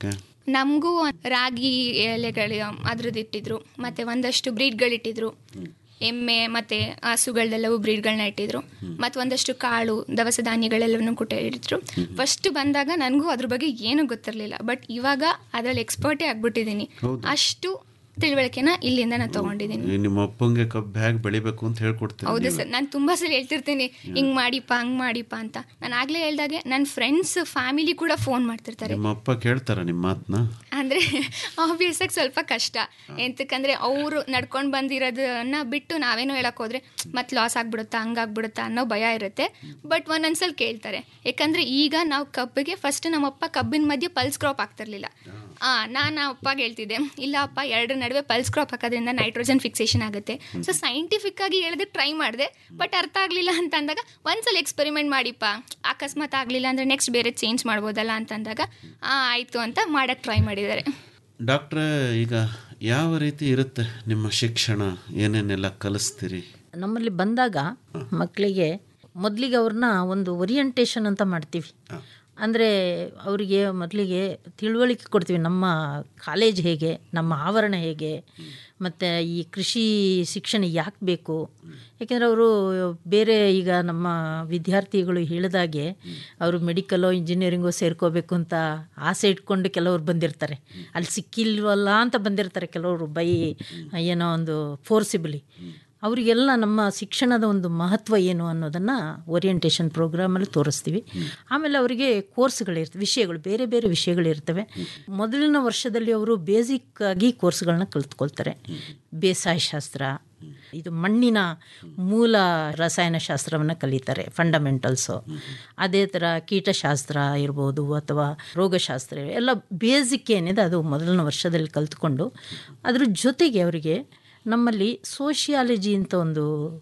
ನಮಗೂ ರಾಗಿ ಎಲೆಗಳು ಅದ್ರದ್ದು ಇಟ್ಟಿದ್ರು ಮತ್ತೆ ಒಂದಷ್ಟು ಬ್ರೀಡ್ಗಳಿಟ್ಟಿದ್ರು ಎಮ್ಮೆ ಮತ್ತೆ ಹಸುಗಳದೆಲ್ಲವೂ ಬ್ರೀಡ್ಗಳನ್ನ ಇಟ್ಟಿದ್ರು ಮತ್ತೆ ಒಂದಷ್ಟು ಕಾಳು ದವಸ ಧಾನ್ಯಗಳೆಲ್ಲವನ್ನು ಕೂಡ ಇಟ್ಟಿದ್ರು ಫಸ್ಟ್ ಬಂದಾಗ ನನಗೂ ಅದ್ರ ಬಗ್ಗೆ ಏನೂ ಗೊತ್ತಿರಲಿಲ್ಲ ಬಟ್ ಇವಾಗ ಅದರಲ್ಲಿ ಎಕ್ಸ್ಪರ್ಟೇ ಆಗ್ಬಿಟ್ಟಿದ್ದೀನಿ ಅಷ್ಟು ತಿಳುವಳಿಕೆನ ಇಲ್ಲಿಂದ ನಾನು ತಗೊಂಡಿದ್ದೀನಿ ಈ ನಿಮ್ಮ ಅಪ್ಪಂಗೆ ಕಬ್ಬು ಹೇಗೆ ಬೆಳಿಬೇಕು ಅಂತ ಹೇಳ್ಕೊಡ್ತೀನಿ ಹೌದು ಸರ್ ನಾನು ತುಂಬಾ ಸಲ ಹೇಳ್ತಿರ್ತೀನಿ ಹಿಂಗ್ ಮಾಡಿಪ್ಪ ಹಂಗ್ ಮಾಡಿಪ್ಪ ಅಂತ ನಾನು ಆಗ್ಲೇ ಹೇಳ್ದಾಗೆ ನನ್ನ ಫ್ರೆಂಡ್ಸ್ ಫ್ಯಾಮಿಲಿ ಕೂಡ ಫೋನ್ ಮಾಡ್ತಿರ್ತಾರೆ ನಿಮ್ಮ ಅಪ್ಪ ಕೇಳ್ತಾರ ನಿಮ್ಮ ಮಾತನ್ನ ಅಂದ್ರೆ ಆಬ್ವಿಯಸ್ ಆಗಿ ಸ್ವಲ್ಪ ಕಷ್ಟ ಎಂತಕ್ಕಂದ್ರೆ ಅವರು ನಡ್ಕೊಂಡು ಬಂದಿರೋದನ್ನ ಬಿಟ್ಟು ನಾವೇನೋ ಹೇಳಕ್ ಹೋದ್ರೆ ಮತ್ತೆ ಲಾಸ್ ಆಗ್ಬಿಡುತ್ತಾ ಹಂಗಾಗ್ಬಿಡುತ್ತಾ ಅನ್ನೋ ಭಯ ಇರುತ್ತೆ ಬಟ್ ಒಂದೊಂದ್ಸಲ ಕೇಳ್ತಾರೆ ಯಾಕಂದ್ರೆ ಈಗ ನಾವು ಕಬ್ಬಿಗೆ ಫಸ್ಟ್ ನಮ್ಮಪ್ಪ ಕಬ್ಬಿನ ಮಧ್ಯೆ ಪಲ್ಸ್ ಕ್ರಾಪ್ ಆಗ್ತಿರ್ಲಿಲ್ಲ ಆ ನಾನು ಅಪ್ಪಗೆ ಹೇಳ್ತಿದ್ದೆ ಇಲ್ಲ ಅಪ್ಪ ಎರಡರ ನಡುವೆ ಪಲ್ಸ್ ಕ್ರಾಪ್ ಹಾಕೋದ್ರಿಂದ ನೈಟ್ರೋಜನ್ ಫಿಕ್ಸೇಷನ್ ಆಗುತ್ತೆ ಸೊ ಸೈಂಟಿಫಿಕ್ ಆಗಿ ಹೇಳೋದಕ್ಕೆ ಟ್ರೈ ಮಾಡಿದೆ ಬಟ್ ಅರ್ಥ ಆಗಲಿಲ್ಲ ಅಂತ ಅಂದಾಗ ಒಂದ್ಸಲ ಎಕ್ಸ್ಪೆರಿಮೆಂಟ್ ಮಾಡಿಪ್ಪ ಅಕಸ್ಮಾತ್ ಆಗಲಿಲ್ಲ ಅಂದರೆ ನೆಕ್ಸ್ಟ್ ಬೇರೆ ಚೇಂಜ್ ಮಾಡ್ಬೋದಲ್ಲ ಅಂತ ಅಂದಾಗ ಆ ಆಯಿತು ಅಂತ ಮಾಡಕ್ಕೆ ಟ್ರೈ ಮಾಡಿದ್ದಾರೆ ಡಾಕ್ಟ್ರೆ ಈಗ ಯಾವ ರೀತಿ ಇರುತ್ತೆ ನಿಮ್ಮ ಶಿಕ್ಷಣ ಏನೇನೆಲ್ಲ ಕಲಿಸ್ತೀರಿ ನಮ್ಮಲ್ಲಿ ಬಂದಾಗ ಮಕ್ಕಳಿಗೆ ಮೊದಲಿಗೆ ಅವ್ರನ್ನ ಒಂದು ಓರಿಯಂಟೇಷನ್ ಅಂತ ಮಾಡ್ತೀವಿ ಅಂದರೆ ಅವರಿಗೆ ಮೊದಲಿಗೆ ತಿಳುವಳಿಕೆ ಕೊಡ್ತೀವಿ ನಮ್ಮ ಕಾಲೇಜ್ ಹೇಗೆ ನಮ್ಮ ಆವರಣ ಹೇಗೆ ಮತ್ತು ಈ ಕೃಷಿ ಶಿಕ್ಷಣ ಯಾಕೆ ಬೇಕು ಯಾಕೆಂದರೆ ಅವರು ಬೇರೆ ಈಗ ನಮ್ಮ ವಿದ್ಯಾರ್ಥಿಗಳು ಹೇಳಿದಾಗೆ ಅವರು ಮೆಡಿಕಲೋ ಇಂಜಿನಿಯರಿಂಗೋ ಸೇರ್ಕೋಬೇಕು ಅಂತ ಆಸೆ ಇಟ್ಕೊಂಡು ಕೆಲವರು ಬಂದಿರ್ತಾರೆ ಅಲ್ಲಿ ಸಿಕ್ಕಿಲ್ವಲ್ಲ ಅಂತ ಬಂದಿರ್ತಾರೆ ಕೆಲವರು ಬೈ ಏನೋ ಒಂದು ಫೋರ್ಸಿಬಲಿ ಅವರಿಗೆಲ್ಲ ನಮ್ಮ ಶಿಕ್ಷಣದ ಒಂದು ಮಹತ್ವ ಏನು ಅನ್ನೋದನ್ನು ಓರಿಯಂಟೇಷನ್ ಪ್ರೋಗ್ರಾಮಲ್ಲಿ ತೋರಿಸ್ತೀವಿ ಆಮೇಲೆ ಅವರಿಗೆ ಕೋರ್ಸ್ಗಳಿರ್ತವೆ ವಿಷಯಗಳು ಬೇರೆ ಬೇರೆ ವಿಷಯಗಳಿರ್ತವೆ ಮೊದಲಿನ ವರ್ಷದಲ್ಲಿ ಅವರು ಬೇಸಿಕ್ ಆಗಿ ಕೋರ್ಸ್ಗಳನ್ನ ಕಲಿತ್ಕೊಳ್ತಾರೆ ಬೇಸಾಯ ಶಾಸ್ತ್ರ ಇದು ಮಣ್ಣಿನ ಮೂಲ ರಸಾಯನಶಾಸ್ತ್ರವನ್ನು ಕಲಿತಾರೆ ಫಂಡಮೆಂಟಲ್ಸು ಅದೇ ಥರ ಕೀಟಶಾಸ್ತ್ರ ಇರ್ಬೋದು ಅಥವಾ ರೋಗಶಾಸ್ತ್ರ ಎಲ್ಲ ಬೇಸಿಕ್ ಏನಿದೆ ಅದು ಮೊದಲನೇ ವರ್ಷದಲ್ಲಿ ಕಲಿತ್ಕೊಂಡು ಅದ್ರ ಜೊತೆಗೆ ಅವರಿಗೆ ನಮ್ಮಲ್ಲಿ ಸೋಷಿಯಾಲಜಿ ಅಂತ ಒಂದು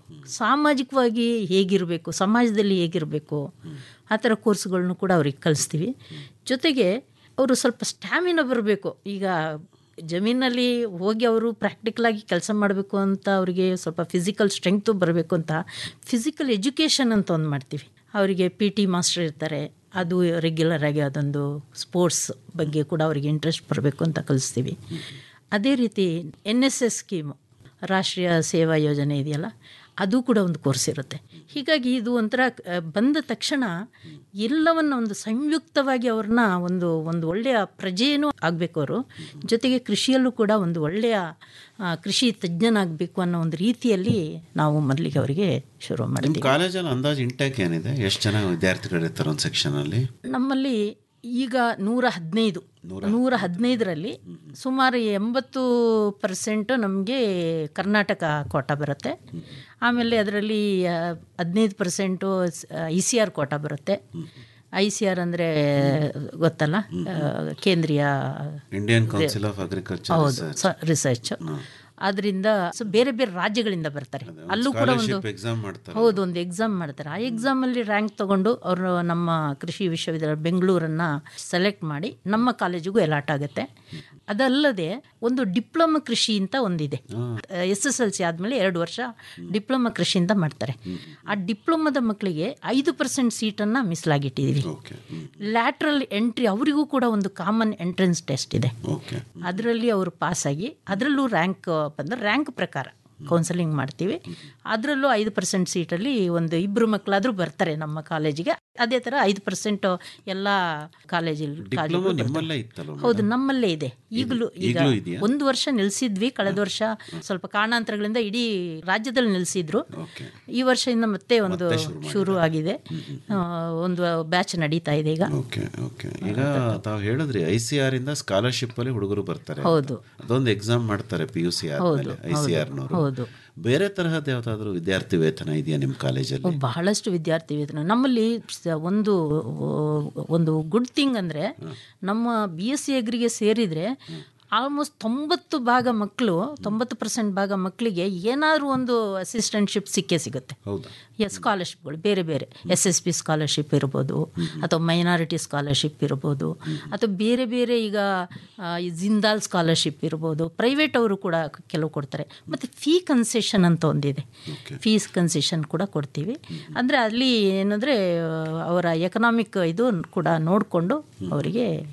ಸಾಮಾಜಿಕವಾಗಿ ಹೇಗಿರಬೇಕು ಸಮಾಜದಲ್ಲಿ ಹೇಗಿರಬೇಕು ಆ ಥರ ಕೋರ್ಸ್ಗಳನ್ನು ಕೂಡ ಅವ್ರಿಗೆ ಕಲಿಸ್ತೀವಿ ಜೊತೆಗೆ ಅವರು ಸ್ವಲ್ಪ ಸ್ಟ್ಯಾಮಿನ ಬರಬೇಕು ಈಗ ಜಮೀನಲ್ಲಿ ಹೋಗಿ ಅವರು ಪ್ರಾಕ್ಟಿಕಲಾಗಿ ಕೆಲಸ ಮಾಡಬೇಕು ಅಂತ ಅವರಿಗೆ ಸ್ವಲ್ಪ ಫಿಸಿಕಲ್ ಸ್ಟ್ರೆಂಗ್ತು ಬರಬೇಕು ಅಂತ ಫಿಸಿಕಲ್ ಎಜುಕೇಷನ್ ಅಂತ ಒಂದು ಮಾಡ್ತೀವಿ ಅವರಿಗೆ ಪಿ ಟಿ ಮಾಸ್ಟರ್ ಇರ್ತಾರೆ ಅದು ರೆಗ್ಯುಲರ್ ಆಗಿ ಅದೊಂದು ಸ್ಪೋರ್ಟ್ಸ್ ಬಗ್ಗೆ ಕೂಡ ಅವರಿಗೆ ಇಂಟ್ರೆಸ್ಟ್ ಬರಬೇಕು ಅಂತ ಕಲಿಸ್ತೀವಿ ಅದೇ ರೀತಿ ಎನ್ ಎಸ್ ಎಸ್ ಸ್ಕೀಮು ರಾಷ್ಟ್ರೀಯ ಸೇವಾ ಯೋಜನೆ ಇದೆಯಲ್ಲ ಅದು ಕೂಡ ಒಂದು ಕೋರ್ಸ್ ಇರುತ್ತೆ ಹೀಗಾಗಿ ಇದು ಒಂಥರ ಆ, ಬಂದ ತಕ್ಷಣ ಎಲ್ಲವನ್ನು ಒಂದು ಸಂಯುಕ್ತವಾಗಿ ಅವ್ರನ್ನ ಒಂದು ಒಂದು ಒಳ್ಳೆಯ ಪ್ರಜೆಯೂ ಆಗಬೇಕು ಅವರು ಜೊತೆಗೆ ಕೃಷಿಯಲ್ಲೂ ಕೂಡ ಒಂದು ಒಳ್ಳೆಯ ಆ, ಕೃಷಿ ತಜ್ಞನಾಗಬೇಕು ಅನ್ನೋ ಒಂದು ರೀತಿಯಲ್ಲಿ ನಾವು ಮೊದಲಿಗೆ ಅವರಿಗೆ ಶುರು ನಿಮ್ಮ ಮಾಡ್ತೀವಿ ಕಾಲೇಜಲ್ಲಿ ಅಂದಾಜು ಇಂಟ್ಯಾಕ್ ಏನಿದೆ ಎಷ್ಟು ಜನ ವಿದ್ಯಾರ್ಥಿಗಳು ಇರ್ತಾರೆ ಒಂದು ಸೆಕ್ಷನಲ್ಲಿ ನಮ್ಮಲ್ಲಿ ಈಗ ನೂರ ಹದಿನೈದು ನೂರ ಹದಿನೈದರಲ್ಲಿ ಸುಮಾರು ಎಂಬತ್ತು ಪರ್ಸೆಂಟು ನಮಗೆ ಕರ್ನಾಟಕ ಕೋಟ ಬರುತ್ತೆ ಆಮೇಲೆ ಅದರಲ್ಲಿ ಹದಿನೈದು percent I C R quota ಬರುತ್ತೆ ಐ ಸಿ ಆರ್ ಅಂದರೆ ಗೊತ್ತಲ್ಲ ಆ, ಕೇಂದ್ರೀಯ ಇಂಡಿಯನ್ ಕೌನ್ಸಿಲ್ ಆಫ್ ಅಗ್ರಿಕಲ್ಚರ್ ಹೌದು ರಿಸರ್ಚ್ ಅದರಿಂದ ಸೊ ಬೇರೆ ಬೇರೆ ರಾಜ್ಯಗಳಿಂದ ಬರ್ತಾರೆ ಅಲ್ಲೂ ಕೂಡ ಒಂದು ಸ್ಕಾಲರ್ಶಿಪ್ ಎಕ್ಸಾಮ್ ಮಾಡ್ತಾರೆ ಹೌದು ಒಂದು ಎಕ್ಸಾಮ್ ಮಾಡ್ತಾರೆ ಆ ಎಕ್ಸಾಮಲ್ಲಿ ರ್ಯಾಂಕ್ ತಗೊಂಡು ಅವರು ನಮ್ಮ ಕೃಷಿ ವಿಶ್ವವಿದ್ಯಾಲಯ ಬೆಂಗಳೂರನ್ನು ಸೆಲೆಕ್ಟ್ ಮಾಡಿ ನಮ್ಮ ಕಾಲೇಜಿಗೂ ಅಲಾಟ್ ಆಗುತ್ತೆ ಅದಲ್ಲದೆ ಒಂದು ಡಿಪ್ಲೊಮಾ ಕೃಷಿ ಅಂತ ಒಂದಿದೆ ಎಸ್ ಎಸ್ ಎಲ್ ಸಿ ಆದಮೇಲೆ ಎರಡು ವರ್ಷ ಡಿಪ್ಲೊಮಾ ಕೃಷಿ ಅಂತ ಮಾಡ್ತಾರೆ ಆ ಡಿಪ್ಲೊಮಾದ ಮಕ್ಕಳಿಗೆ ಐದು ಪರ್ಸೆಂಟ್ ಸೀಟನ್ನು ಮೀಸಲಾಗಿಟ್ಟಿದ್ದೀವಿ ಓಕೆ ಲ್ಯಾಟ್ರಲ್ ಎಂಟ್ರಿ ಅವರಿಗೂ ಕೂಡ ಒಂದು ಕಾಮನ್ ಎಂಟ್ರೆನ್ಸ್ ಟೆಸ್ಟ್ ಇದೆ ಓಕೆ ಅದರಲ್ಲಿ ಅವರು ಪಾಸಾಗಿ ಅದರಲ್ಲೂ ರ್ಯಾಂಕ್ ಬಂದರೆ ರ್ಯಾಂಕ್ ಪ್ರಕಾರ ಕೌನ್ಸಲಿಂಗ್ ಮಾಡ್ತೀವಿ ಅದರಲ್ಲೂ ಐದು ಪರ್ಸೆಂಟ್ ಸೀಟಲ್ಲಿ ಒಂದು ಇಬ್ಬರು ಮಕ್ಕಳಾದರೂ ಬರ್ತಾರೆ ನಮ್ಮ ಕಾಲೇಜಿಗೆ ಅದೇ ಥರ ಐದು ಪರ್ಸೆಂಟ್ ಎಲ್ಲ ಕಾಲೇಜಲ್ಲಿ ಡಿಪ್ಲೊಮಾ ನಿಮ್ಮಲ್ಲೇ ಇತ್ತಲ್ಲ ಹೌದು ನಮ್ಮಲ್ಲೇ ಇದೆ ಈಗಲೂ ಈಗ ಈಗಲೂ ಇದೆಯಾ? ಒಂದು ವರ್ಷ ನಿಲ್ಲಿಸಿದ್ವಿ ಕಳೆದ ವರ್ಷ ಸ್ವಲ್ಪ ಕಾರಣಾಂತರಗಳಿಂದ ಇಡೀ ರಾಜ್ಯದಲ್ಲಿ ನಿಲ್ಲಿಸಿದ್ರು ಓಕೆ ಈ ವರ್ಷದಿಂದ ಮತ್ತೆ ಒಂದು ಶುರು ಆಗಿದೆ ಆ, ಒಂದು ಬ್ಯಾಚ್ ನಡೀತಾ ಇದೆ ಈಗ ಓಕೆ ಓಕೆ ಈಗ ತಾವು ಹೇಳಿದ್ರಿ ಐ ಸಿ ಆರ್ ಇಂದ ಸ್ಕಾಲರ್ಶಿಪ್ ಅಲ್ಲಿ ಹುಡುಗರು ಬರ್ತಾರೆ ಹೌದು. ಅದೊಂದು ಎಕ್ಸಾಮ್ ಮಾಡ್ತಾರೆ ಪಿ ಯು ಸಿ ಆದ್ಮೇಲೆ ಐ ಸಿ ಆರ್ ನವರು ಹೌದು ಬೇರೆ ತರಹದ ಯಾವ್ದಾದ್ರು ವಿದ್ಯಾರ್ಥಿ ವೇತನ ಇದೆಯಾ ನಿಮ್ಮ ಕಾಲೇಜಲ್ಲಿ ಬಹಳಷ್ಟು ವಿದ್ಯಾರ್ಥಿ ವೇತನ ನಮ್ಮಲ್ಲಿ ಸ- ಒಂದು ಒಂದು ಗುಡ್ ಥಿಂಗ್ ಅಂದರೆ ನಮ್ಮ ಬಿ ಎಸ್ ಸಿ ಅಗ್ರಿಗೆ ಸೇರಿದರೆ ಆಲ್ಮೋಸ್ಟ್ ತೊಂಬತ್ತು ಭಾಗ ಮಕ್ಕಳು ತೊಂಬತ್ತು ಪರ್ಸೆಂಟ್ ಭಾಗ ಮಕ್ಕಳಿಗೆ ಏನಾದರೂ ಒಂದು ಅಸಿಸ್ಟೆಂಟ್ಶಿಪ್ ಸಿಕ್ಕೇ ಸಿಗುತ್ತೆ ಹೌದಾ ಎಸ್ ಸ್ಕಾಲರ್ಶಿಪ್ಗಳು ಬೇರೆ ಬೇರೆ ಎಸ್ ಎಸ್ ಪಿ ಸ್ಕಾಲರ್ಶಿಪ್ ಇರ್ಬೋದು ಅಥವಾ ಮೈನಾರಿಟಿ ಸ್ಕಾಲರ್ಶಿಪ್ ಇರ್ಬೋದು ಅಥವಾ ಬೇರೆ ಬೇರೆ ಈಗ ಆ, ಈ ಜಿಂದಾಲ್ ಸ್ಕಾಲರ್ಶಿಪ್ ಇರ್ಬೋದು ಪ್ರೈವೇಟ್ ಅವರು ಕೂಡ ಕೆಲವು ಕೊಡ್ತಾರೆ ಮತ್ತು ಫೀ ಕನ್ಸೆಷನ್ ಅಂತ ಒಂದಿದೆ ಫೀಸ್ ಕನ್ಸೆಷನ್ ಕೂಡ ಕೊಡ್ತೀವಿ ಅಂದರೆ ಅಲ್ಲಿ ಏನಂದರೆ ಅವರ ಎಕನಾಮಿಕ್ ಇದು ಕೂಡ ನೋಡಿಕೊಂಡು ಅವರಿಗೆ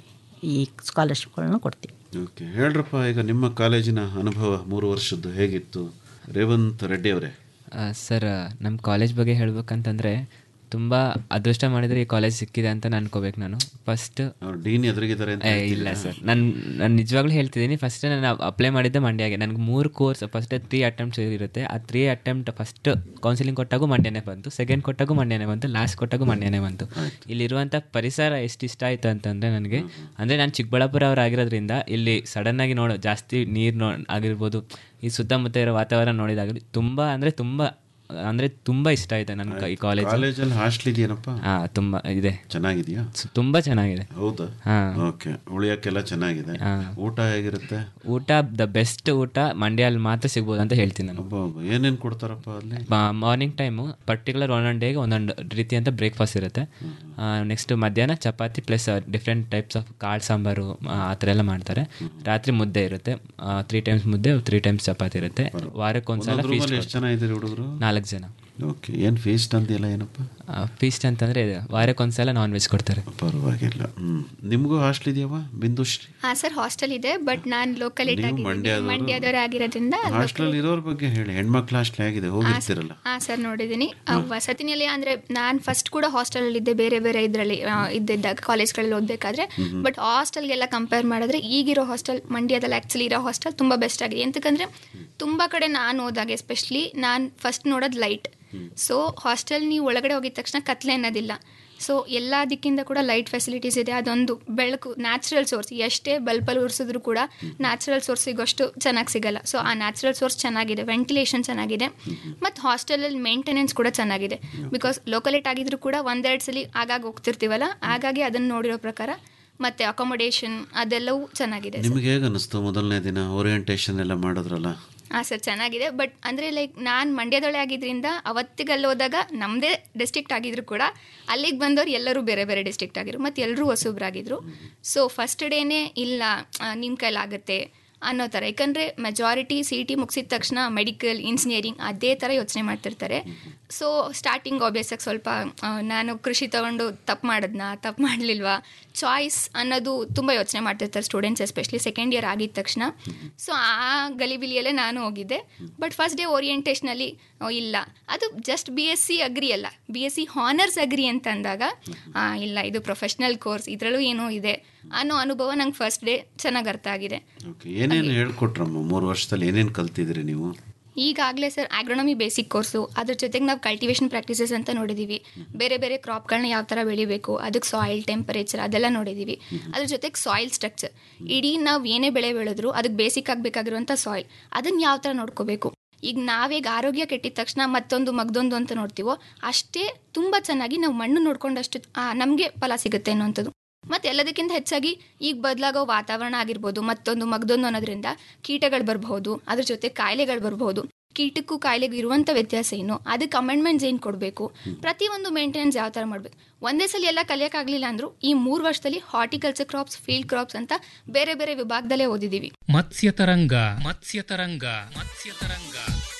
ಈ ಸ್ಕಾಲರ್ಶಿಪ್ಗಳನ್ನ ಕೊಡ್ತೀವಿ ಓಕೆ ಹೇಳ್ರಪ್ಪ ಈಗ ನಿಮ್ಮ ಕಾಲೇಜಿನ ಅನುಭವ ಮೂರು ವರ್ಷದ್ದು ಹೇಗಿತ್ತು ರೇವಂತ್ ರೆಡ್ಡಿ ಅವರೇ ಆ, ಸರ್ ನಮ್ಮ ಕಾಲೇಜ್ ಬಗ್ಗೆ ಹೇಳ್ಬೇಕಂತಂದರೆ ತುಂಬ ಅದೃಷ್ಟ ಮಾಡಿದರೆ ಈ ಕಾಲೇಜ್ ಸಿಕ್ಕಿದೆ ಅಂತ ನಾನು ಅನ್ಕೋಬೇಕು ನಾನು ಫಸ್ಟ್ ಅವ್ರು ಡೀನ್ ಎದುರಿಗಿದ್ದಾರೆ ಅಂತ ಏ, ಇಲ್ಲ ಸರ್ ನಾನು ನಾನು ನಿಜವಾಗ್ಲೂ ಹೇಳ್ತಿದ್ದೀನಿ ಫಸ್ಟ್ ನಾನು ಅಪ್ಲೈ ಮಾಡಿದ್ದೆ ಮಂಡ್ಯಗೆ ನನಗೆ ಮೂರು ಕೋರ್ಸ್ ಫಸ್ಟ್ ತ್ರೀ ಅಟೆಂಪ್ಟ್ಸ್ ಇರುತ್ತೆ ಆ ತ್ರೀ ಅಟೆಂಪ್ಟ್ ಫಸ್ಟ್ ಕೌನ್ಸಿಲಿಂಗ್ ಕೊಟ್ಟಾಗೂ ಮಂಡ್ಯನೇ ಬಂತು ಸೆಕೆಂಡ್ ಕೊಟ್ಟಾಗೂ ಮಂಡ್ಯನೇ ಬಂತು ಲಾಸ್ಟ್ ಕೊಟ್ಟಾಗೂ ಮಂಡ್ಯನೇ ಬಂತು ಇಲ್ಲಿರುವಂಥ ಪರಿಸರ ಎಷ್ಟು ಇಷ್ಟ ಆಯಿತು ಅಂತಂದರೆ ನನಗೆ ಅಂದರೆ ನಾನು ಚಿಕ್ಕಬಳ್ಳಾಪುರ ಅವ್ರು ಆಗಿರೋದ್ರಿಂದ ಇಲ್ಲಿ ಸಡನ್ನಾಗಿ ನೋಡೋ ಜಾಸ್ತಿ ನೀರು ನೋ ಆಗಿರ್ಬೋದು ಈ ಸುತ್ತಮುತ್ತ ಇರೋ ವಾತಾವರಣ ನೋಡಿದಾಗಲಿ ತುಂಬ ಅಂದರೆ ತುಂಬ ಅಂದರೆ ತುಂಬ ಇಷ್ಟ ಆಯಿತು ನನಗೆ ಈ ಕಾಲೇಜ್ ಕಾಲೇಜಲ್ಲಿ ಹಾಸ್ಟೆಲ್ ಇದೆಯೇನಪ್ಪ ಹಾಂ ತುಂಬ ಇದೆ ಚೆನ್ನಾಗಿದೆಯಾ ಸು- ತುಂಬ ಚೆನ್ನಾಗಿದೆ ಹೌದಾ ಹಾಂ ಓಕೆ ಉಳಿಯಕ್ಕೆಲ್ಲ ಚೆನ್ನಾಗಿದೆ ಊಟ ಹೇಗಿರುತ್ತೆ ಊಟ ದ ಬೆಸ್ಟ್ ಊಟ ಮಂಡ್ಯಲ್ಲಿ ಮಾತ್ರ ಸಿಗ್ಬೋದು ಅಂತ ಹೇಳ್ತೀನಿ ನಾನು ಒಬ್ಬ ಏನೇನು ಕೊಡ್ತಾರಪ್ಪ ಅಲ್ಲಿ ಮಾರ್ನಿಂಗ್ ಟೈಮು ಪರ್ಟಿಕ್ಯುಲರ್ ಒಂದೊಂದು ಡೇಗೆ ಒಂದೊಂದು ರೀತಿ ಅಂತ ಬ್ರೇಕ್ಫಾಸ್ಟ್ ಇರುತ್ತೆ ನೆಕ್ಸ್ಟ್ ಮಧ್ಯಾಹ್ನ chapati plus different types of ಕಾಳು ಸಾಂಬಾರು ಆ ಆ ಥರ ಎಲ್ಲ ಮಾಡ್ತಾರೆ ರಾತ್ರಿ ಮುದ್ದೆ ಇರುತ್ತೆ ತ್ರೀ ಟೈಮ್ಸ್ ಮುದ್ದೆ ತ್ರೀ ಟೈಮ್ಸ್ ಚಪಾತಿ ಇರುತ್ತೆ ವಾರಕ್ಕೆ ಒಂದ್ಸಲ ಒಂದೊಂದು ರೂಮಲ್ಲಿ ಫೀಸ್ಟ್ ಎಷ್ಟು ಜನ ಇದ್ದೀರಿ ಹುಡುಗರು ನಾಲ್ಕು ಜನ ಓಕೆ ಏನು ಫೀಸ್ಟ್ ಅಂದಿಲ್ಲ ಏನಪ್ಪ ಫೀಸ್ಟ್ ಅಂತಂದರೆ ವಾರಕ್ಕೆ ಒಂದ್ಸಲ ನಾನ್ ವೆಜ್ ಕೊಡ್ತಾರೆ ಪರವಾಗಿಲ್ಲ ಹ್ಞೂ ನಿಮಗೂ ಹಾಸ್ಟೆಲ್ ಇದೆಯವ ಬಿಂದುಶ್ರೀ ಹಾಂ ಸರ್ ಹಾಸ್ಟೆಲ್ ಇದೆ ಬಟ್ ನಾನು ಲೋಕಲೇಟ್ ನೀವು ಆಗಿದ್ದೀನಿ ಮಂಡ್ಯದವರು? ಮಂಡ್ಯದವರೇ ಆಗಿರೋದ್ರಿಂದ ಹಾಸ್ಟೆಲ್ ಇರೋರ ಬಗ್ಗೆ ಹೇಳಿ ಹೆಣ್ಮಕ್ಳ ಹಾಸ್ಟೆಲ್ ಹೇಗಿದೆ ಹೋಗಿರ್ತೀರಲ್ಲ ಹಾಂ ಸರ್ ನೋಡಿದ್ದೀನಿ ಆ, ವಸತಿನಲ್ಲಿ ಅಂದರೆ ನಾನು ಫಸ್ಟ್ ಕೂಡ ಹಾಸ್ಟೆಲಲ್ಲಿ ಇದ್ದೆ ಬೇರೆ ಬೇರೆ ಇದರಲ್ಲಿ ಇದ್ದಿದ್ದಾಗ ಕಾಲೇಜ್ಗಳಲ್ಲಿ ಓದಬೇಕಾದ್ರೆ ಬಟ್ ಹಾಸ್ಟೆಲ್ಗೆಲ್ಲ ಕಂಪೇರ್ ಮಾಡಿದ್ರೆ ಈಗಿರೋ ಹಾಸ್ಟೆಲ್ ಮಂಡ್ಯದಲ್ಲಿ ಆ್ಯಕ್ಚುಲಿ ಇರೋ ಹಾಸ್ಟೆಲ್ ತುಂಬ ಬೆಸ್ಟ್ ಆಗಿದೆ ಎಂತಕ್ಕಂದರೆ ತುಂಬ ಕಡೆ ನಾನು ಹೋದಾಗ ಎಸ್ಪೆಷಲಿ ನಾನು ಫಸ್ಟ್ ನೋಡೋದು ಲೈಟ್ ಸೊ ಹಾಸ್ಟೆಲ್ ನೀವು ಒಳಗಡೆ ಹೋಗಿದ ತಕ್ಷಣ ಕತ್ಲೆ ಅನ್ನೋದಿಲ್ಲ ಸೊ ಎಲ್ಲ ದಿಕ್ಕಿಂದ ಕೂಡ ಲೈಟ್ ಫೆಸಿಲಿಟೀಸ್ ಇದೆ ಅದೊಂದು ಬೆಳಕು ನ್ಯಾಚುರಲ್ ಸೋರ್ಸ್ ಎಷ್ಟೇ ಬಲ್ಬಲ್ಲಿ ಉರಿಸಿದ್ರು ಕೂಡ ನ್ಯಾಚುರಲ್ ಸೋರ್ಸ್ ಸಿಗೋಷ್ಟು ಚೆನ್ನಾಗಿ ಸಿಗಲ್ಲ ಸೊ ಆ ನ್ಯಾಚುರಲ್ ಸೋರ್ಸ್ ಚೆನ್ನಾಗಿದೆ ವೆಂಟಿಲೇಷನ್ ಚೆನ್ನಾಗಿದೆ ಮತ್ತು ಹಾಸ್ಟೆಲಲ್ಲಿ ಮೇಂಟೆನೆನ್ಸ್ ಕೂಡ ಚೆನ್ನಾಗಿದೆ ಬಿಕಾಸ್ ಲೋಕಲೇಟ್ ಆಗಿದ್ರು ಕೂಡ ಒಂದೆರಡು ಸಲ ಆಗಾಗ ಹೋಗ್ತಿರ್ತೀವಲ್ಲ ಹಾಗಾಗಿ ಅದನ್ನು ನೋಡಿರೋ ಪ್ರಕಾರ ಮತ್ತು ಅಕೊಮೊಡೇಷನ್ ಅದೆಲ್ಲವೂ ಚೆನ್ನಾಗಿದೆ ನಿಮ್ಗೆ ಹೇಗೆ ಅನ್ನಿಸ್ತು ಮೊದಲನೇ ದಿನ ಓರಿಯೆಂಟೇಷನ್ ಎಲ್ಲ ಮಾಡಿದ್ರಲ್ಲ ಹಾಂ ಸರ್ ಚೆನ್ನಾಗಿದೆ ಬಟ್ ಅಂದರೆ ಲೈಕ್ ನಾನು ಮಂಡ್ಯದೊಳೆ ಆಗಿದ್ರಿಂದ ಅವತ್ತಿಗೆ ಅಲ್ಲಿ ಹೋದಾಗ ನಮ್ಮದೇ ಡಿಸ್ಟ್ರಿಕ್ಟ್ ಆಗಿದ್ರು ಕೂಡ ಅಲ್ಲಿಗೆ ಬಂದವರು ಎಲ್ಲರೂ ಬೇರೆ ಬೇರೆ ಡಿಸ್ಟ್ರಿಕ್ಟ್ ಆಗಿರು ಮತ್ತು ಎಲ್ಲರೂ ಹೊಸಬ್ರಾಗಿದ್ರು ಸೊ ಫಸ್ಟ್ ಡೇನೇ ಇಲ್ಲ ನಿಮ್ಮ ಕೈಲಾಗುತ್ತೆ ಅನ್ನೋ ಥರ ಯಾಕಂದರೆ ಮೆಜಾರಿಟಿ ಸಿ ಟಿ ಮುಗಿಸಿದ ತಕ್ಷಣ ಮೆಡಿಕಲ್ ಇಂಜಿನಿಯರಿಂಗ್ ಅದೇ ಥರ ಯೋಚನೆ ಮಾಡ್ತಿರ್ತಾರೆ ಸೊ ಸ್ಟಾರ್ಟಿಂಗ್ ಆಬ್ವಿಯಸ್ಸಾಗಿ ಸ್ವಲ್ಪ ಆ, ನಾನು ಕೃಷಿ ತಗೊಂಡು ತಪ್ಪು ಮಾಡಿದ್ನಾ ತಪ್ಪು ಮಾಡಲಿಲ್ವಾ ಚಾಯ್ಸ್ ಅನ್ನೋದು ತುಂಬ ಯೋಚನೆ ಮಾಡ್ತಿರ್ತಾರೆ ಸ್ಟೂಡೆಂಟ್ಸ್ ಎಸ್ಪೆಷಲಿ ಸೆಕೆಂಡ್ ಇಯರ್ ಆಗಿದ ತಕ್ಷಣ ಸೊ ಆ ಗಲಿಬಿಲಿಯಲ್ಲೇ ನಾನು ಹೋಗಿದ್ದೆ ಬಟ್ ಫಸ್ಟ್ ಡೇ ಓರಿಯೆಂಟೇಷನಲ್ಲಿ ಇಲ್ಲ ಅದು just B S C agri ಅಲ್ಲ B S C honours agri ಅಂತ ಅಂದಾಗ ಆ, ಇಲ್ಲ ಇದು ಪ್ರೊಫೆಷ್ನಲ್ ಕೋರ್ಸ್ ಇದರಲ್ಲೂ ಏನೋ ಇದೆ ಅನ್ನೋ ಅನುಭವ ನಂಗೆ ಫಸ್ಟ್ ಡೇ ಚೆನ್ನಾಗಿ ಅರ್ಥ ಆಗಿದೆ ಓಕೆ ಏನೇನು ಹೇಳ್ಕೊಟ್ರಮ್ಮ ಮೂರು ವರ್ಷದಲ್ಲಿ ಏನೇನು ಕಲ್ತಿದ್ರಿ ನೀವು ಈಗಾಗಲೇ ಸರ್ ಆಗ್ರೋನಮಿ ಬೇಸಿಕ್ ಕೋರ್ಸು ಅದ್ರ ಜೊತೆಗೆ ನಾವು ಕಲ್ಟಿವೇಷನ್ ಪ್ರಾಕ್ಟೀಸಸ್ ಅಂತ ನೋಡಿದ್ದೀವಿ ಬೇರೆ ಬೇರೆ ಕ್ರಾಪ್ಗಳನ್ನ ಯಾವ ಥರ ಬೆಳಿಬೇಕು ಅದಕ್ಕೆ ಸಾಯಿಲ್ ಟೆಂಪರೇಚರ್ ಅದೆಲ್ಲ ನೋಡಿದ್ದೀವಿ ಅದ್ರ ಜೊತೆಗೆ ಸಾಯಿಲ್ ಸ್ಟ್ರಕ್ಚರ್ ಇಡೀ ನಾವು ಏನೇ ಬೆಳೆ ಬೆಳೆದ್ರು ಅದಕ್ಕೆ ಬೇಸಿಕ್ ಆಗಬೇಕಾಗಿರುವಂಥ ಸಾಯಿಲ್ ಅದನ್ನು ಯಾವ ಥರ ನೋಡ್ಕೋಬೇಕು ಈಗ ನಾವೀಗ ಆರೋಗ್ಯ ಕೆಟ್ಟಿದ ತಕ್ಷಣ ಮತ್ತೊಂದು ಮಗ್ದೊಂದು ಅಂತ ನೋಡ್ತೀವೋ ಅಷ್ಟೇ ತುಂಬ ಚೆನ್ನಾಗಿ ನಾವು ಮಣ್ಣು ನೋಡ್ಕೊಂಡಷ್ಟು ನಮಗೆ ಫಲ ಸಿಗುತ್ತೆ ಅನ್ನೋಂಥದ್ದು ಮತ್ತು ಎಲ್ಲದಕ್ಕಿಂತ ಹೆಚ್ಚಾಗಿ ಈಗ ಬದಲಾಗೋ ವಾತಾವರಣ ಆಗಿರ್ಬೋದು ಮತ್ತೊಂದು ಮಗ್ದೊಂದು ಅನ್ನೋದ್ರಿಂದ ಕೀಟಗಳು ಬರಬಹುದು ಅದ್ರ ಜೊತೆ ಕಾಯಿಲೆಗಳು ಬರಬಹುದು ಕೀಟಕ್ಕೂ ಕಾಯಿಲೆಗೂ ಇರುವಂಥ ವ್ಯತ್ಯಾಸ ಏನು ಅದಕ್ಕೆ ಅಮೆಂಡ್ಮೆಂಟ್ಸ್ ಏನು ಕೊಡಬೇಕು ಪ್ರತಿಯೊಂದು ಮೇಂಟೆನೆನ್ಸ್ ಯಾವ ಥರ ಮಾಡಬೇಕು ಒಂದೇ ಸಲ ಎಲ್ಲ ಕಲಿಯೋಕ್ಕಾಗಲಿಲ್ಲ ಅಂದರೂ ಈ ಮೂರು ವರ್ಷದಲ್ಲಿ ಹಾರ್ಟಿಕಲ್ಚರ್ ಕ್ರಾಪ್ಸ್ ಫೀಲ್ಡ್ ಕ್ರಾಪ್ಸ್ ಅಂತ ಬೇರೆ ಬೇರೆ ವಿಭಾಗದಲ್ಲೇ ಓದಿದ್ದೀವಿ ಮತ್ಸ್ಯತರಂಗ ಮತ್ಸ್ಯತರಂಗ ಮತ್ಸ್ಯತರಂಗ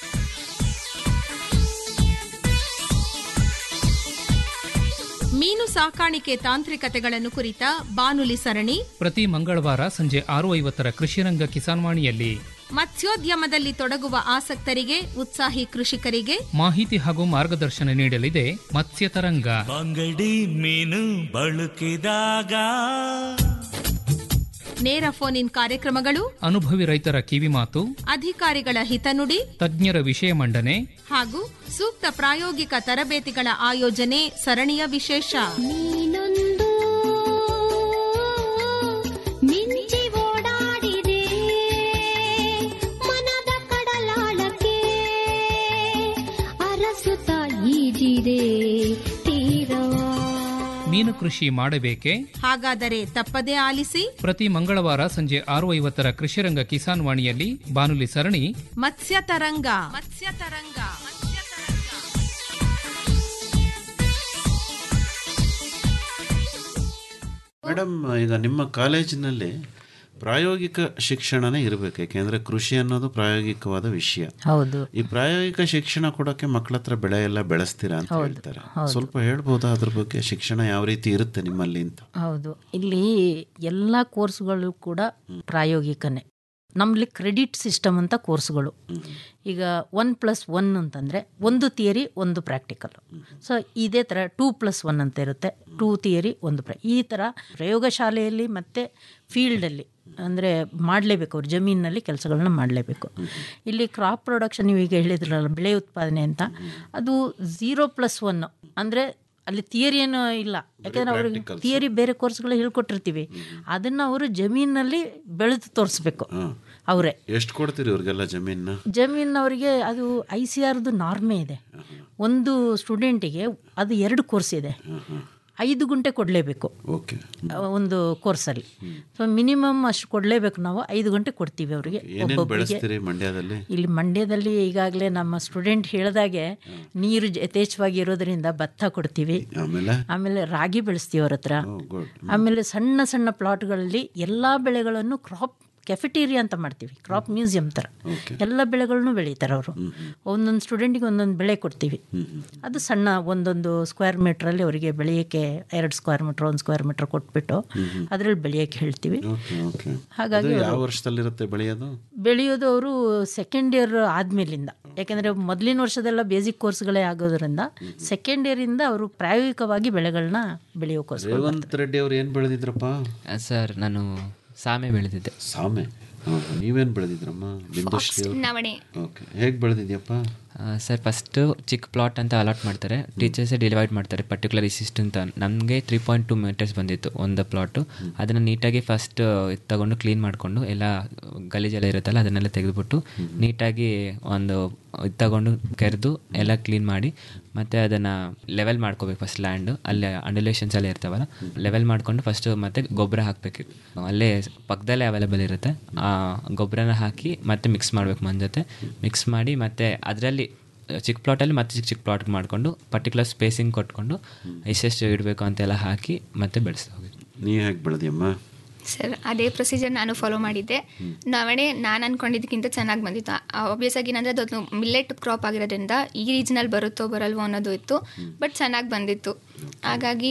ಮೀನು ಸಾಕಾಣಿಕೆ ತಾಂತ್ರಿಕತೆಗಳನ್ನು ಕುರಿತ ಬಾನುಲಿ ಸರಣಿ ಪ್ರತಿ ಮಂಗಳವಾರ ಸಂಜೆ ಆರು ಐವತ್ತರ ಕೃಷಿರಂಗ ಕಿಸಾನ್ವಾಣಿಯಲ್ಲಿ ಮತ್ಸ್ಯೋದ್ಯಮದಲ್ಲಿ ತೊಡಗುವ ಆಸಕ್ತರಿಗೆ ಉತ್ಸಾಹಿ ಕೃಷಿಕರಿಗೆ ಮಾಹಿತಿ ಹಾಗೂ ಮಾರ್ಗದರ್ಶನ ನೀಡಲಿದೆ ಮತ್ಸ್ಯತರಂಗ ಬಂಗಡಿ ಮೀನು ಬಳುಕಿದಾಗ ನೇರ ಫೋನ್ ಇನ್ ಕಾರ್ಯಕ್ರಮಗಳು ಅನುಭವಿ ರೈತರ ಕಿವಿಮಾತು ಅಧಿಕಾರಿಗಳ ಹಿತನುಡಿ ತಜ್ಞರ ವಿಷಯ ಮಂಡನೆ ಹಾಗೂ ಸೂಕ್ತ ಪ್ರಾಯೋಗಿಕ ತರಬೇತಿಗಳ ಆಯೋಜನೆ ಸರಣಿಯ ವಿಶೇಷ ನೀನೊಂದು ಮಿಂಚಿ ಓಡಾಡಿದೆ ಮನದ ಕಡಲಾಳಕ್ಕೆ ಅರಸುತ್ತ ಈಜಿದೆ ತೀರವಾ ಮೀನು ಕೃಷಿ ಮಾಡಬೇಕೆ ಹಾಗಾದರೆ ತಪ್ಪದೇ ಆಲಿಸಿ ಪ್ರತಿ ಮಂಗಳವಾರ ಸಂಜೆ ಆರು ಐವತ್ತರ ಕೃಷಿರಂಗ ಕಿಸಾನ್ ವಾಣಿಯಲ್ಲಿ ಬಾನುಲಿ ಸರಣಿ ಮತ್ಸ್ಯ ತರಂಗ ಮತ್ಸ್ಯ ತರಂಗ ಮೇಡಮ್ ಈಗ ನಿಮ್ಮ ಕಾಲೇಜಿನಲ್ಲಿ ಪ್ರಾಯೋಗಿಕ ಶಿಕ್ಷಣನೇ ಇರಬೇಕು ಯಾಕೆಂದ್ರೆ ಕೃಷಿ ಅನ್ನೋದು ಪ್ರಾಯೋಗಿಕವಾದ ವಿಷಯ ಹೌದು ಈ ಪ್ರಾಯೋಗಿಕ ಶಿಕ್ಷಣ ಕೊಡೋಕೆ ಮಕ್ಕಳ ಹತ್ರ ಬೆಳೆ ಎಲ್ಲ ಬೆಳೆಸ್ತೀರಾ ಅಂತ ಹೇಳ್ತಾರೆ ಸ್ವಲ್ಪ ಹೇಳ್ಬೋದಾ ಅದ್ರ ಬಗ್ಗೆ ಶಿಕ್ಷಣ ಯಾವ ರೀತಿ ಇರುತ್ತೆ ನಿಮ್ಮಲ್ಲಿ ಅಂತ ಹೌದು ಇಲ್ಲಿ ಎಲ್ಲ ಕೋರ್ಸ್ಗಳು ಕೂಡ ಪ್ರಾಯೋಗಿಕನೇ ನಮ್ಮಲ್ಲಿ ಕ್ರೆಡಿಟ್ ಸಿಸ್ಟಮ್ ಅಂತ ಕೋರ್ಸ್ಗಳು ಈಗ ಒನ್ ಪ್ಲಸ್ ಒನ್ ಅಂತಂದರೆ ಒಂದು ಥಿಯರಿ ಒಂದು ಪ್ರಾಕ್ಟಿಕಲ್ ಸೊ ಇದೇ ಥರ ಟೂ ಪ್ಲಸ್ ಒನ್ ಅಂತ ಇರುತ್ತೆ ಟೂ ಥಿಯರಿ ಒಂದು ಪ್ರ ಈ ಥರ ಪ್ರಯೋಗಶಾಲೆಯಲ್ಲಿ ಮತ್ತು ಫೀಲ್ಡಲ್ಲಿ ಅಂದರೆ ಮಾಡಲೇಬೇಕು ಅವ್ರು ಜಮೀನಿನಲ್ಲಿ ಕೆಲಸಗಳನ್ನ ಮಾಡಲೇಬೇಕು ಇಲ್ಲಿ ಕ್ರಾಪ್ ಪ್ರೊಡಕ್ಷನ್ ನೀವು ಈಗ ಹೇಳಿದ್ರಲ್ಲ ಬೆಳೆ ಉತ್ಪಾದನೆ ಅಂತ ಅದು ಝೀರೋ ಪ್ಲಸ್ ಒನ್ ಅಂದರೆ ಅಲ್ಲಿ ಥಿಯರಿ ಏನೂ ಇಲ್ಲ ಯಾಕಂದ್ರೆ ಅವ್ರಿಗೆ ಥಿಯರಿ ಬೇರೆ ಕೋರ್ಸ್ಗಳು ಹೇಳ್ಕೊಟ್ಟಿರ್ತೀವಿ ಅದನ್ನ ಅವರು ಜಮೀನಲ್ಲಿ ಬೆಳೆದು ತೋರಿಸ್ಬೇಕು ಅವರೇ ಎಷ್ಟು ಕೊಡ್ತೀರಿ ಇವ್ರಿಗೆಲ್ಲ ಜಮೀನ ಜಮೀನವರಿಗೆ ಅದು ಐ ಸಿ ಆರ್ದು ನಾರ್ಮೇ ಇದೆ ಒಂದು ಸ್ಟೂಡೆಂಟಿಗೆ ಅದು ಎರಡು ಕೋರ್ಸ್ ಇದೆ ಐದು ಗುಂಟೆ ಕೊಡಲೇಬೇಕು ಓಕೆ ಒಂದು ಕೋರ್ಸಲ್ಲಿ ಸೊ ಮಿನಿಮಮ್ ಅಷ್ಟು ಕೊಡಲೇಬೇಕು ನಾವು ಐದು ಗಂಟೆ ಕೊಡ್ತೀವಿ ಅವರಿಗೆ ಏನೇನು ಒಬ್ಬೊಬ್ಬರಿಗೆ ಬೆಳೆಸ್ತೀರಿ ಮಂಡ್ಯದಲ್ಲಿ ಇಲ್ಲಿ ಮಂಡ್ಯದಲ್ಲಿ ಈಗಾಗಲೇ ನಮ್ಮ ಸ್ಟೂಡೆಂಟ್ ಹೇಳಿದಾಗೆ ನೀರು ಜ- ಯಥೇಚ್ಛವಾಗಿ ಇರೋದ್ರಿಂದ ಭತ್ತ ಕೊಡ್ತೀವಿ ಆಮೇಲೆ ಆಮೇಲೆ ರಾಗಿ ಬೆಳೆಸ್ತೀವಿ ಅವ್ರ ಹತ್ರ ಗುಡ್ ಆಮೇಲೆ ಸಣ್ಣ ಸಣ್ಣ ಪ್ಲಾಟ್ಗಳಲ್ಲಿ ಎಲ್ಲ ಬೆಳೆಗಳನ್ನು ಕ್ರಾಪ್ ಕೆಫೆಟೇರಿಯಾ ಅಂತ ಮಾಡ್ತೀವಿ ಕ್ರಾಪ್ ಮ್ಯೂಸಿಯಂ ಥರ ಎಲ್ಲ ಬೆಳೆಗಳನ್ನು ಬೆಳೀತಾರೆ ಅವರು ಒಂದೊಂದು ಸ್ಟೂಡೆಂಟಿಗೆ ಒಂದೊಂದು ಬೆಳೆ ಕೊಡ್ತೀವಿ ಅದು ಸಣ್ಣ ಒಂದೊಂದು ಸ್ಕ್ವೇರ್ ಮೀಟ್ರಲ್ಲಿ ಅವರಿಗೆ ಬೆಳೆಯೋಕ್ಕೆ ಎರಡು ಸ್ಕ್ವೇರ್ ಮೀಟ್ರ್ ಒಂದು ಸ್ಕ್ವೇರ್ ಮೀಟ್ರ್ ಕೊಟ್ಬಿಟ್ಟು ಅದರಲ್ಲಿ ಬೆಳೆಯೋಕ್ಕೆ ಹೇಳ್ತೀವಿ ಓಕೆ ಓಕೆ ಹಾಗಾಗಿ ಅದು ಯಾವ ವರ್ಷದಲ್ಲಿರುತ್ತೆ ಬೆಳೆಯೋದು ಬೆಳೆಯೋದು ಅವರು ಸೆಕೆಂಡ್ ಇಯರ್ ಆದಮೇಲಿಂದ ಯಾಕೆಂದರೆ ಮೊದಲಿನ ವರ್ಷದೆಲ್ಲ ಬೇಸಿಕ್ ಕೋರ್ಸ್ಗಳೇ ಆಗೋದ್ರಿಂದ ಸೆಕೆಂಡ್ ಇಯರಿಂದ ಅವರು ಪ್ರಾಯೋಗಿಕವಾಗಿ ಬೆಳೆಗಳನ್ನ ಬೆಳೆಯೋ ಕೋರ್ಸ್ ರೇವಂತ್ ರೆಡ್ಡಿ ಅವ್ರು ಏನು ಬೆಳೆದಿದ್ರಪ್ಪ ಸರ್ ನಾನು ಸಾಮೆ ಬೆಳೆದಿದ್ದೆ ಸಾಮೆ ನೀವೇನು ಬೆಳೆದಿದ್ರಮ್ಮ ಬಿಂದುಶ್ರೀ ಅವ್ರು? ನವಣೆ ಓಕೆ ಹೇಗೆ ಬೆಳೆದಿದ್ಯಪ್ಪ ಸರ್ ಫಸ್ಟು ಚಿಕ್ಕ ಪ್ಲಾಟ್ ಅಂತ ಅಲಾಟ್ ಮಾಡ್ತಾರೆ ಟೀಚರ್ಸೇ ಡಿವೈಡ್ ಮಾಡ್ತಾರೆ ಪರ್ಟಿಕ್ಯುಲರ್ ಇಸಿಸ್ಟ್ ಅಂತ ನಮಗೆ ತ್ರೀ ಪಾಯಿಂಟ್ ಟು ಮೀಟರ್ಸ್ ಬಂದಿತ್ತು ಒಂದು ಪ್ಲಾಟು ಅದನ್ನು ನೀಟಾಗಿ ಫಸ್ಟ್ ತಗೊಂಡು ಕ್ಲೀನ್ ಮಾಡಿಕೊಂಡು ಎಲ್ಲ ಗಲೀಜೆಲ್ಲ ಇರುತ್ತಲ್ಲ ಅದನ್ನೆಲ್ಲ ತೆಗೆದುಬಿಟ್ಟು ನೀಟಾಗಿ ಒಂದು ಇದು ತಗೊಂಡು ಕೆರೆದು ಎಲ್ಲ ಕ್ಲೀನ್ ಮಾಡಿ ಮತ್ತು ಅದನ್ನು ಲೆವೆಲ್ ಮಾಡ್ಕೋಬೇಕು ಫಸ್ಟ್ ಲ್ಯಾಂಡು ಅಲ್ಲಿ ಅಂಡುಲೇಷನ್ಸ್ ಎಲ್ಲ ಇರ್ತಾವಲ್ಲ ಲೆವೆಲ್ ಮಾಡಿಕೊಂಡು ಫಸ್ಟು ಮತ್ತೆ ಗೊಬ್ಬರ ಹಾಕಬೇಕು ಅಲ್ಲೇ ಪಕ್ಕದಲ್ಲೇ ಅವೈಲೇಬಲ್ ಇರುತ್ತೆ ಆ ಗೊಬ್ಬರನ ಹಾಕಿ ಮತ್ತೆ ಮಿಕ್ಸ್ ಮಾಡಬೇಕು ಮಣ್ಣು ಜೊತೆ ಮಿಕ್ಸ್ ಮಾಡಿ ಮತ್ತೆ ಅದರಲ್ಲಿ ಚಿಕ್ಕ ಪ್ಲಾಟಲ್ಲಿ ಮತ್ತೆ ಚಿಕ್ಕ ಚಿಕ್ಕ ಪ್ಲಾಟ್ ಮಾಡಿಕೊಂಡು ಪರ್ಟಿಕ್ಯುಲರ್ ಸ್ಪೇಸಿಂಗ್ ಕೊಟ್ಕೊಂಡು ಎಷ್ಟೆಷ್ಟು ಇಡಬೇಕು ಅಂತೆಲ್ಲ ಹಾಕಿ ಮತ್ತೆ ಬೆಳೆಸ್ತಾ ಹೋಗಿ ನೀ ಹೇಗೆ ಬೆಳೆದಿಯಮ್ಮ ಸರ್ ಅದೇ ಪ್ರೊಸೀಜರ್ ನಾನು ಫಾಲೋ ಮಾಡಿದ್ದೆ ನವಣೆ ನಾನು ಅನ್ಕೊಂಡಿದ್ದಕ್ಕಿಂತ ಚೆನ್ನಾಗಿ ಬಂದಿತ್ತು ಆಬ್ವಿಯಸ್ ಆಗಿ ಏನಂದರೆ ಅದೊಂದು ಮಿಲ್ಲೆಟ್ ಕ್ರಾಪ್ ಆಗಿರೋದ್ರಿಂದ ಈ ರೀಜ್ನಲ್ಲಿ ಬರುತ್ತೋ ಬರಲ್ವೋ ಅನ್ನೋದು ಇತ್ತು ಬಟ್ ಚೆನ್ನಾಗಿ ಬಂದಿತ್ತು ಹಾಗಾಗಿ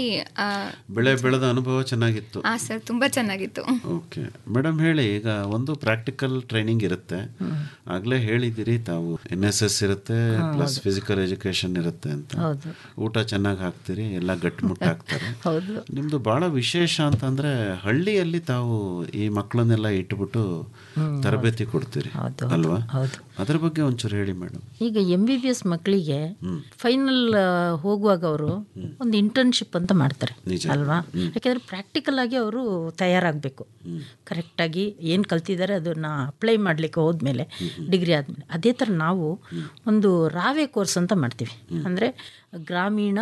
ಬೆಳೆ ಬೆಳೆದ ಅನುಭವ ಚೆನ್ನಾಗಿತ್ತು ಹಾಂ ಸರ್ ತುಂಬ ಚೆನ್ನಾಗಿತ್ತು ಓಕೆ ಮೇಡಮ್ ಹೇಳಿ ಈಗ ಒಂದು ಪ್ರಾಕ್ಟಿಕಲ್ ಟ್ರೈನಿಂಗ್ ಇರುತ್ತೆ ಆಗಲೇ ಹೇಳಿದ್ದೀರಿ ತಾವು ಎನ್ ಎಸ್ ಎಸ್ ಇರುತ್ತೆ ಪ್ಲಸ್ ಫಿಸಿಕಲ್ ಎಜುಕೇಶನ್ ಇರುತ್ತೆ ಅಂತ ಹೌದು ಊಟ ಚೆನ್ನಾಗಿ ಹಾಕ್ತೀರಿ ಎಲ್ಲ ಗಟ್ಟಿಮುಟ್ಟು ಹಾಕ್ತಾರೆ ಹೌದು ನಿಮ್ದು ಬಹಳ ವಿಶೇಷ ಅಂತಂದ್ರೆ ಹಳ್ಳಿಯಲ್ಲಿ ತಾವು ಈ ಮಕ್ಕಳನ್ನೆಲ್ಲ ಇಟ್ಬಿಟ್ಟು ತರಬೇತಿ ಕೊಡ್ತೀರಿ ಅಲ್ವಾ ಅದ್ರ ಬಗ್ಗೆ ಒಂಚೂರು ಹೇಳಿ ಮೇಡಮ್ ಈಗ ಎಂ ಬಿ ಬಿ ಎಸ್ ಮಕ್ಕಳಿಗೆ ಫೈನಲ್ ಹೋಗುವಾಗ ಅವರು ಒಂದು ಇಂಟರ್ನ್ಶಿಪ್ ಅಂತ ಮಾಡ್ತಾರೆ ಅಲ್ವಾ ಯಾಕೆಂದರೆ ಪ್ರಾಕ್ಟಿಕಲ್ ಆಗಿ ಅವರು ತಯಾರಾಗಬೇಕು ಕರೆಕ್ಟಾಗಿ ಏನು ಕಲ್ತಿದ್ದಾರೆ ಅದನ್ನು ಅಪ್ಲೈ ಮಾಡಲಿಕ್ಕೆ ಹೋದ್ಮೇಲೆ ಡಿಗ್ರಿ ಆದಮೇಲೆ ಅದೇ ಥರ ನಾವು ಒಂದು ರಾವೆ ಕೋರ್ಸ್ ಅಂತ ಮಾಡ್ತೀವಿ ಅಂದರೆ ಗ್ರಾಮೀಣ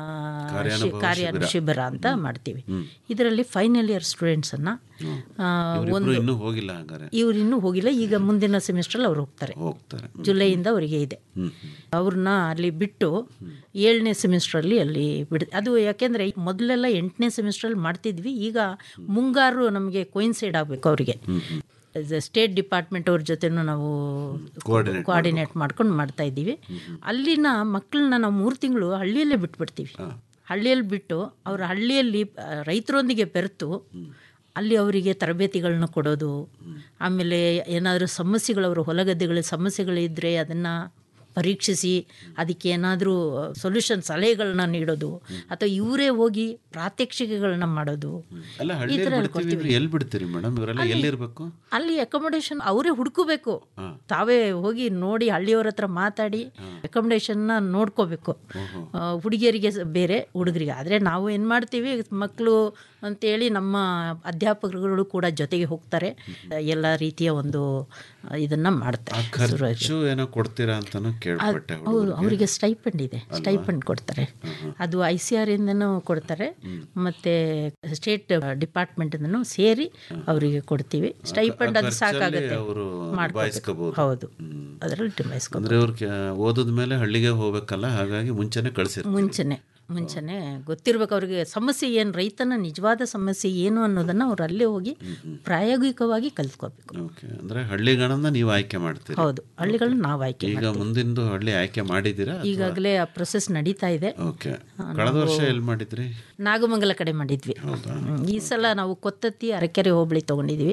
ಶಿ- ಕಾರ್ಯ ಶಿಬಿರ ಅಂತ ಮಾಡ್ತೀವಿ ಇದರಲ್ಲಿ ಫೈನಲ್ ಇಯರ್ ಸ್ಟೂಡೆಂಟ್ಸನ್ನು ಇವರಿಬ್ರು ಇನ್ನೂ ಹೋಗಿಲ್ಲ ಹಾಗಾದ್ರೆ ಇವ್ರು ಇನ್ನೂ ಹೋಗಿಲ್ಲ ಈಗ ಮುಂದಿನ ಸೆಮಿಸ್ಟ್ರಲ್ಲಿ ಅವ್ರು ಹೋಗ್ತಾರೆ ಹೋಗ್ತಾರೆ ಜುಲೈಯಿಂದ ಅವರಿಗೆ ಇದೆ ಅವ್ರನ್ನ ಅಲ್ಲಿ ಬಿಟ್ಟು ಏಳನೇ ಸೆಮಿಸ್ಟ್ರಲ್ಲಿ ಅಲ್ಲಿ ಬಿಡ್ ಅದು ಯಾಕೆಂದರೆ ಮೊದಲೆಲ್ಲ ಎಂಟನೇ ಸೆಮಿಸ್ಟ್ರಲ್ಲಿ ಮಾಡ್ತಿದ್ವಿ ಈಗ ಮುಂಗಾರು ನಮಗೆ ಕೋಯಿನ್ಸೈಡ್ ಆಗಬೇಕು ಅವರಿಗೆ ಸ್ಟೇಟ್ ಡಿಪಾರ್ಟ್ಮೆಂಟ್ ಅವ್ರ ಜೊತೆನೂ ನಾವು ಕೋಆರ್ಡಿನೇಟ್ ಮಾಡ್ಕೊಂಡು ಮಾಡ್ತಾ ಇದ್ದೀವಿ ಅಲ್ಲಿನ ಮಕ್ಕಳನ್ನ ನಾವು ಮೂರು ತಿಂಗಳು ಹಳ್ಳಿಯಲ್ಲೇ ಬಿಟ್ಬಿಡ್ತೀವಿ ಹಳ್ಳಿಯಲ್ಲಿ ಬಿಟ್ಟು ಅವರ ಹಳ್ಳಿಯಲ್ಲಿ ಆ, ರೈತರೊಂದಿಗೆ ಬೆರೆತು ಅಲ್ಲಿ ಅವರಿಗೆ ತರಬೇತಿಗಳನ್ನ ಕೊಡೋದು ಆಮೇಲೆ ಏನಾದರೂ ಸಮಸ್ಯೆಗಳು ಅವರ ಹೊಲಗದ್ದೆಗಳ ಸಮಸ್ಯೆಗಳಿದ್ದರೆ ಅದನ್ನು ಪರೀಕ್ಷಿಸಿ ಅದಕ್ಕೆ ಏನಾದರೂ ಸೊಲ್ಯೂಷನ್ ಸಲಹೆಗಳನ್ನ ನೀಡೋದು ಅಥವಾ ಇವರೇ ಹೋಗಿ ಪ್ರಾತ್ಯಕ್ಷಿಕೆಗಳನ್ನ ಮಾಡೋದು ಅಲ್ಲ ಈ ಹಳ್ಳಿಯಲ್ಲಿ ಥರ ಬಿಡ್ತೀವಿ ಹೇಳ್ಕೊಡ್ತೀವಿ ಅಂದ್ರೆ ಎಲ್ಲಿ ಬಿಡ್ತೀರಿ ಮೇಡಮ್ ಇವರೆಲ್ಲ ಎಲ್ಲಿರ್ಬೇಕು ಅಲ್ಲಿ ಅಕೊಮಡೇಷನ್ ಅವರೇ ಹುಡ್ಕೋಬೇಕು ತಾವೇ ಹೋಗಿ ನೋಡಿ ಹಳ್ಳಿಯವ್ರ ಹತ್ರ ಮಾತಾಡಿ ಅಕೊಮಡೇಷನ್ನ ನೋಡ್ಕೋಬೇಕು ಆ, ಹುಡುಗಿಯರಿಗೆ ಸ- ಬೇರೆ ಹುಡುಗರಿಗೆ ಆದರೆ ನಾವು ಏನು ಮಾಡ್ತೀವಿ ಮಕ್ಕಳು ಅಂತೇಳಿ ನಮ್ಮ ಅಧ್ಯಾಪಕರುಗಳು ಕೂಡ ಜೊತೆಗೆ ಹೋಗ್ತಾರೆ ಎಲ್ಲ ರೀತಿಯ ಒಂದು ಆ, ಇದನ್ನ ಮಾಡ್ತಾರೆ ಶುರುವಾಗಿ. ಖರ್ಚು ಏನೋ ಕೊಡ್ತೀರಾ ಅಂತಾನು ಕೇಳ್ಪಟ್ಟೆ ಹೌದು ಅವರಿಗೆ ಸ್ಟೈಪಂಡ್ ಇದೆ ಸ್ಟೈಪಂಡ್ ಕೊಡ್ತಾರೆ ಅದು ಐ ಸಿ ಆರ್ ಇಂದನೂ ಕೊಡ್ತಾರೆ ಮತ್ತೆ ಸ್ಟೇಟ್ ಡಿಪಾರ್ಟ್ಮೆಂಟಿಂದನೂ ಸೇರಿ ಅವರಿಗೆ ಕೊಡ್ತೀವಿ ಸ್ಟೈಪಂಡ್ ಅದು ಸಾಕಾಗುತ್ತೆ ಅವರು ಮಾಡ್ಕೋಬೇಕು. ನಿಭಾಯಿಸ್ಕೋಬಹುದು ಹೌದು ಅದರಲ್ಲಿ ಡಿವೈಸ್ಕೊ ಅಂದ್ರೆ ಅವ್ರು ಓದದ ಮೇಲೆ ಹಳ್ಳಿಗೆ ಹೋಗ್ಬೇಕಲ್ಲ ಹಾಗಾಗಿ ಮುಂಚೆನೆ ಕಳ್ಸಿರ್ತಾರೆ ಮುಂಚೆನೆ ಮುಂಚೆನೆ ಗೊತ್ತಿರ್ಬೇಕು ಅವ್ರಿಗೆ ಸಮಸ್ಯೆ ಏನು ರೈತನ ನಿಜವಾದ ಸಮಸ್ಯೆ ಏನು ಅನ್ನೋದನ್ನು ಅವ್ರು ಅಲ್ಲೇ ಹೋಗಿ ಪ್ರಾಯೋಗಿಕವಾಗಿ ಕಲ್ತ್ಕೋಬೇಕು ಓಕೆ ಅಂದ್ರೆ ಹಳ್ಳಿಗಳನ್ನ ನೀವು ಆಯ್ಕೆ ಮಾಡ್ತೀರಿ ಹೌದು ಹಳ್ಳಿಗಳನ್ನ ನಾವು ಆಯ್ಕೆ ಈಗ ಮುಂದಿಂದು ಹಳ್ಳಿ ಆಯ್ಕೆ ಮಾಡಿದ್ದೀರಾ ಈಗಾಗಲೇ ಆ ಪ್ರೊಸೆಸ್ ನಡೀತಾ ಇದೆ ಓಕೆ ಕಳೆದ ವರ್ಷ ಎಲ್ಲಿ ಮಾಡಿದ್ರಿ ನಾಗಮಂಗಲ ಕಡೆ ಮಾಡಿದ್ವಿ ಹ್ಮ್. ಈ ಸಲ ನಾವು ಕೊತ್ತತ್ತಿ ಅರಕೆರೆ ಹೋಬಳಿ ತಗೊಂಡಿದ್ವಿ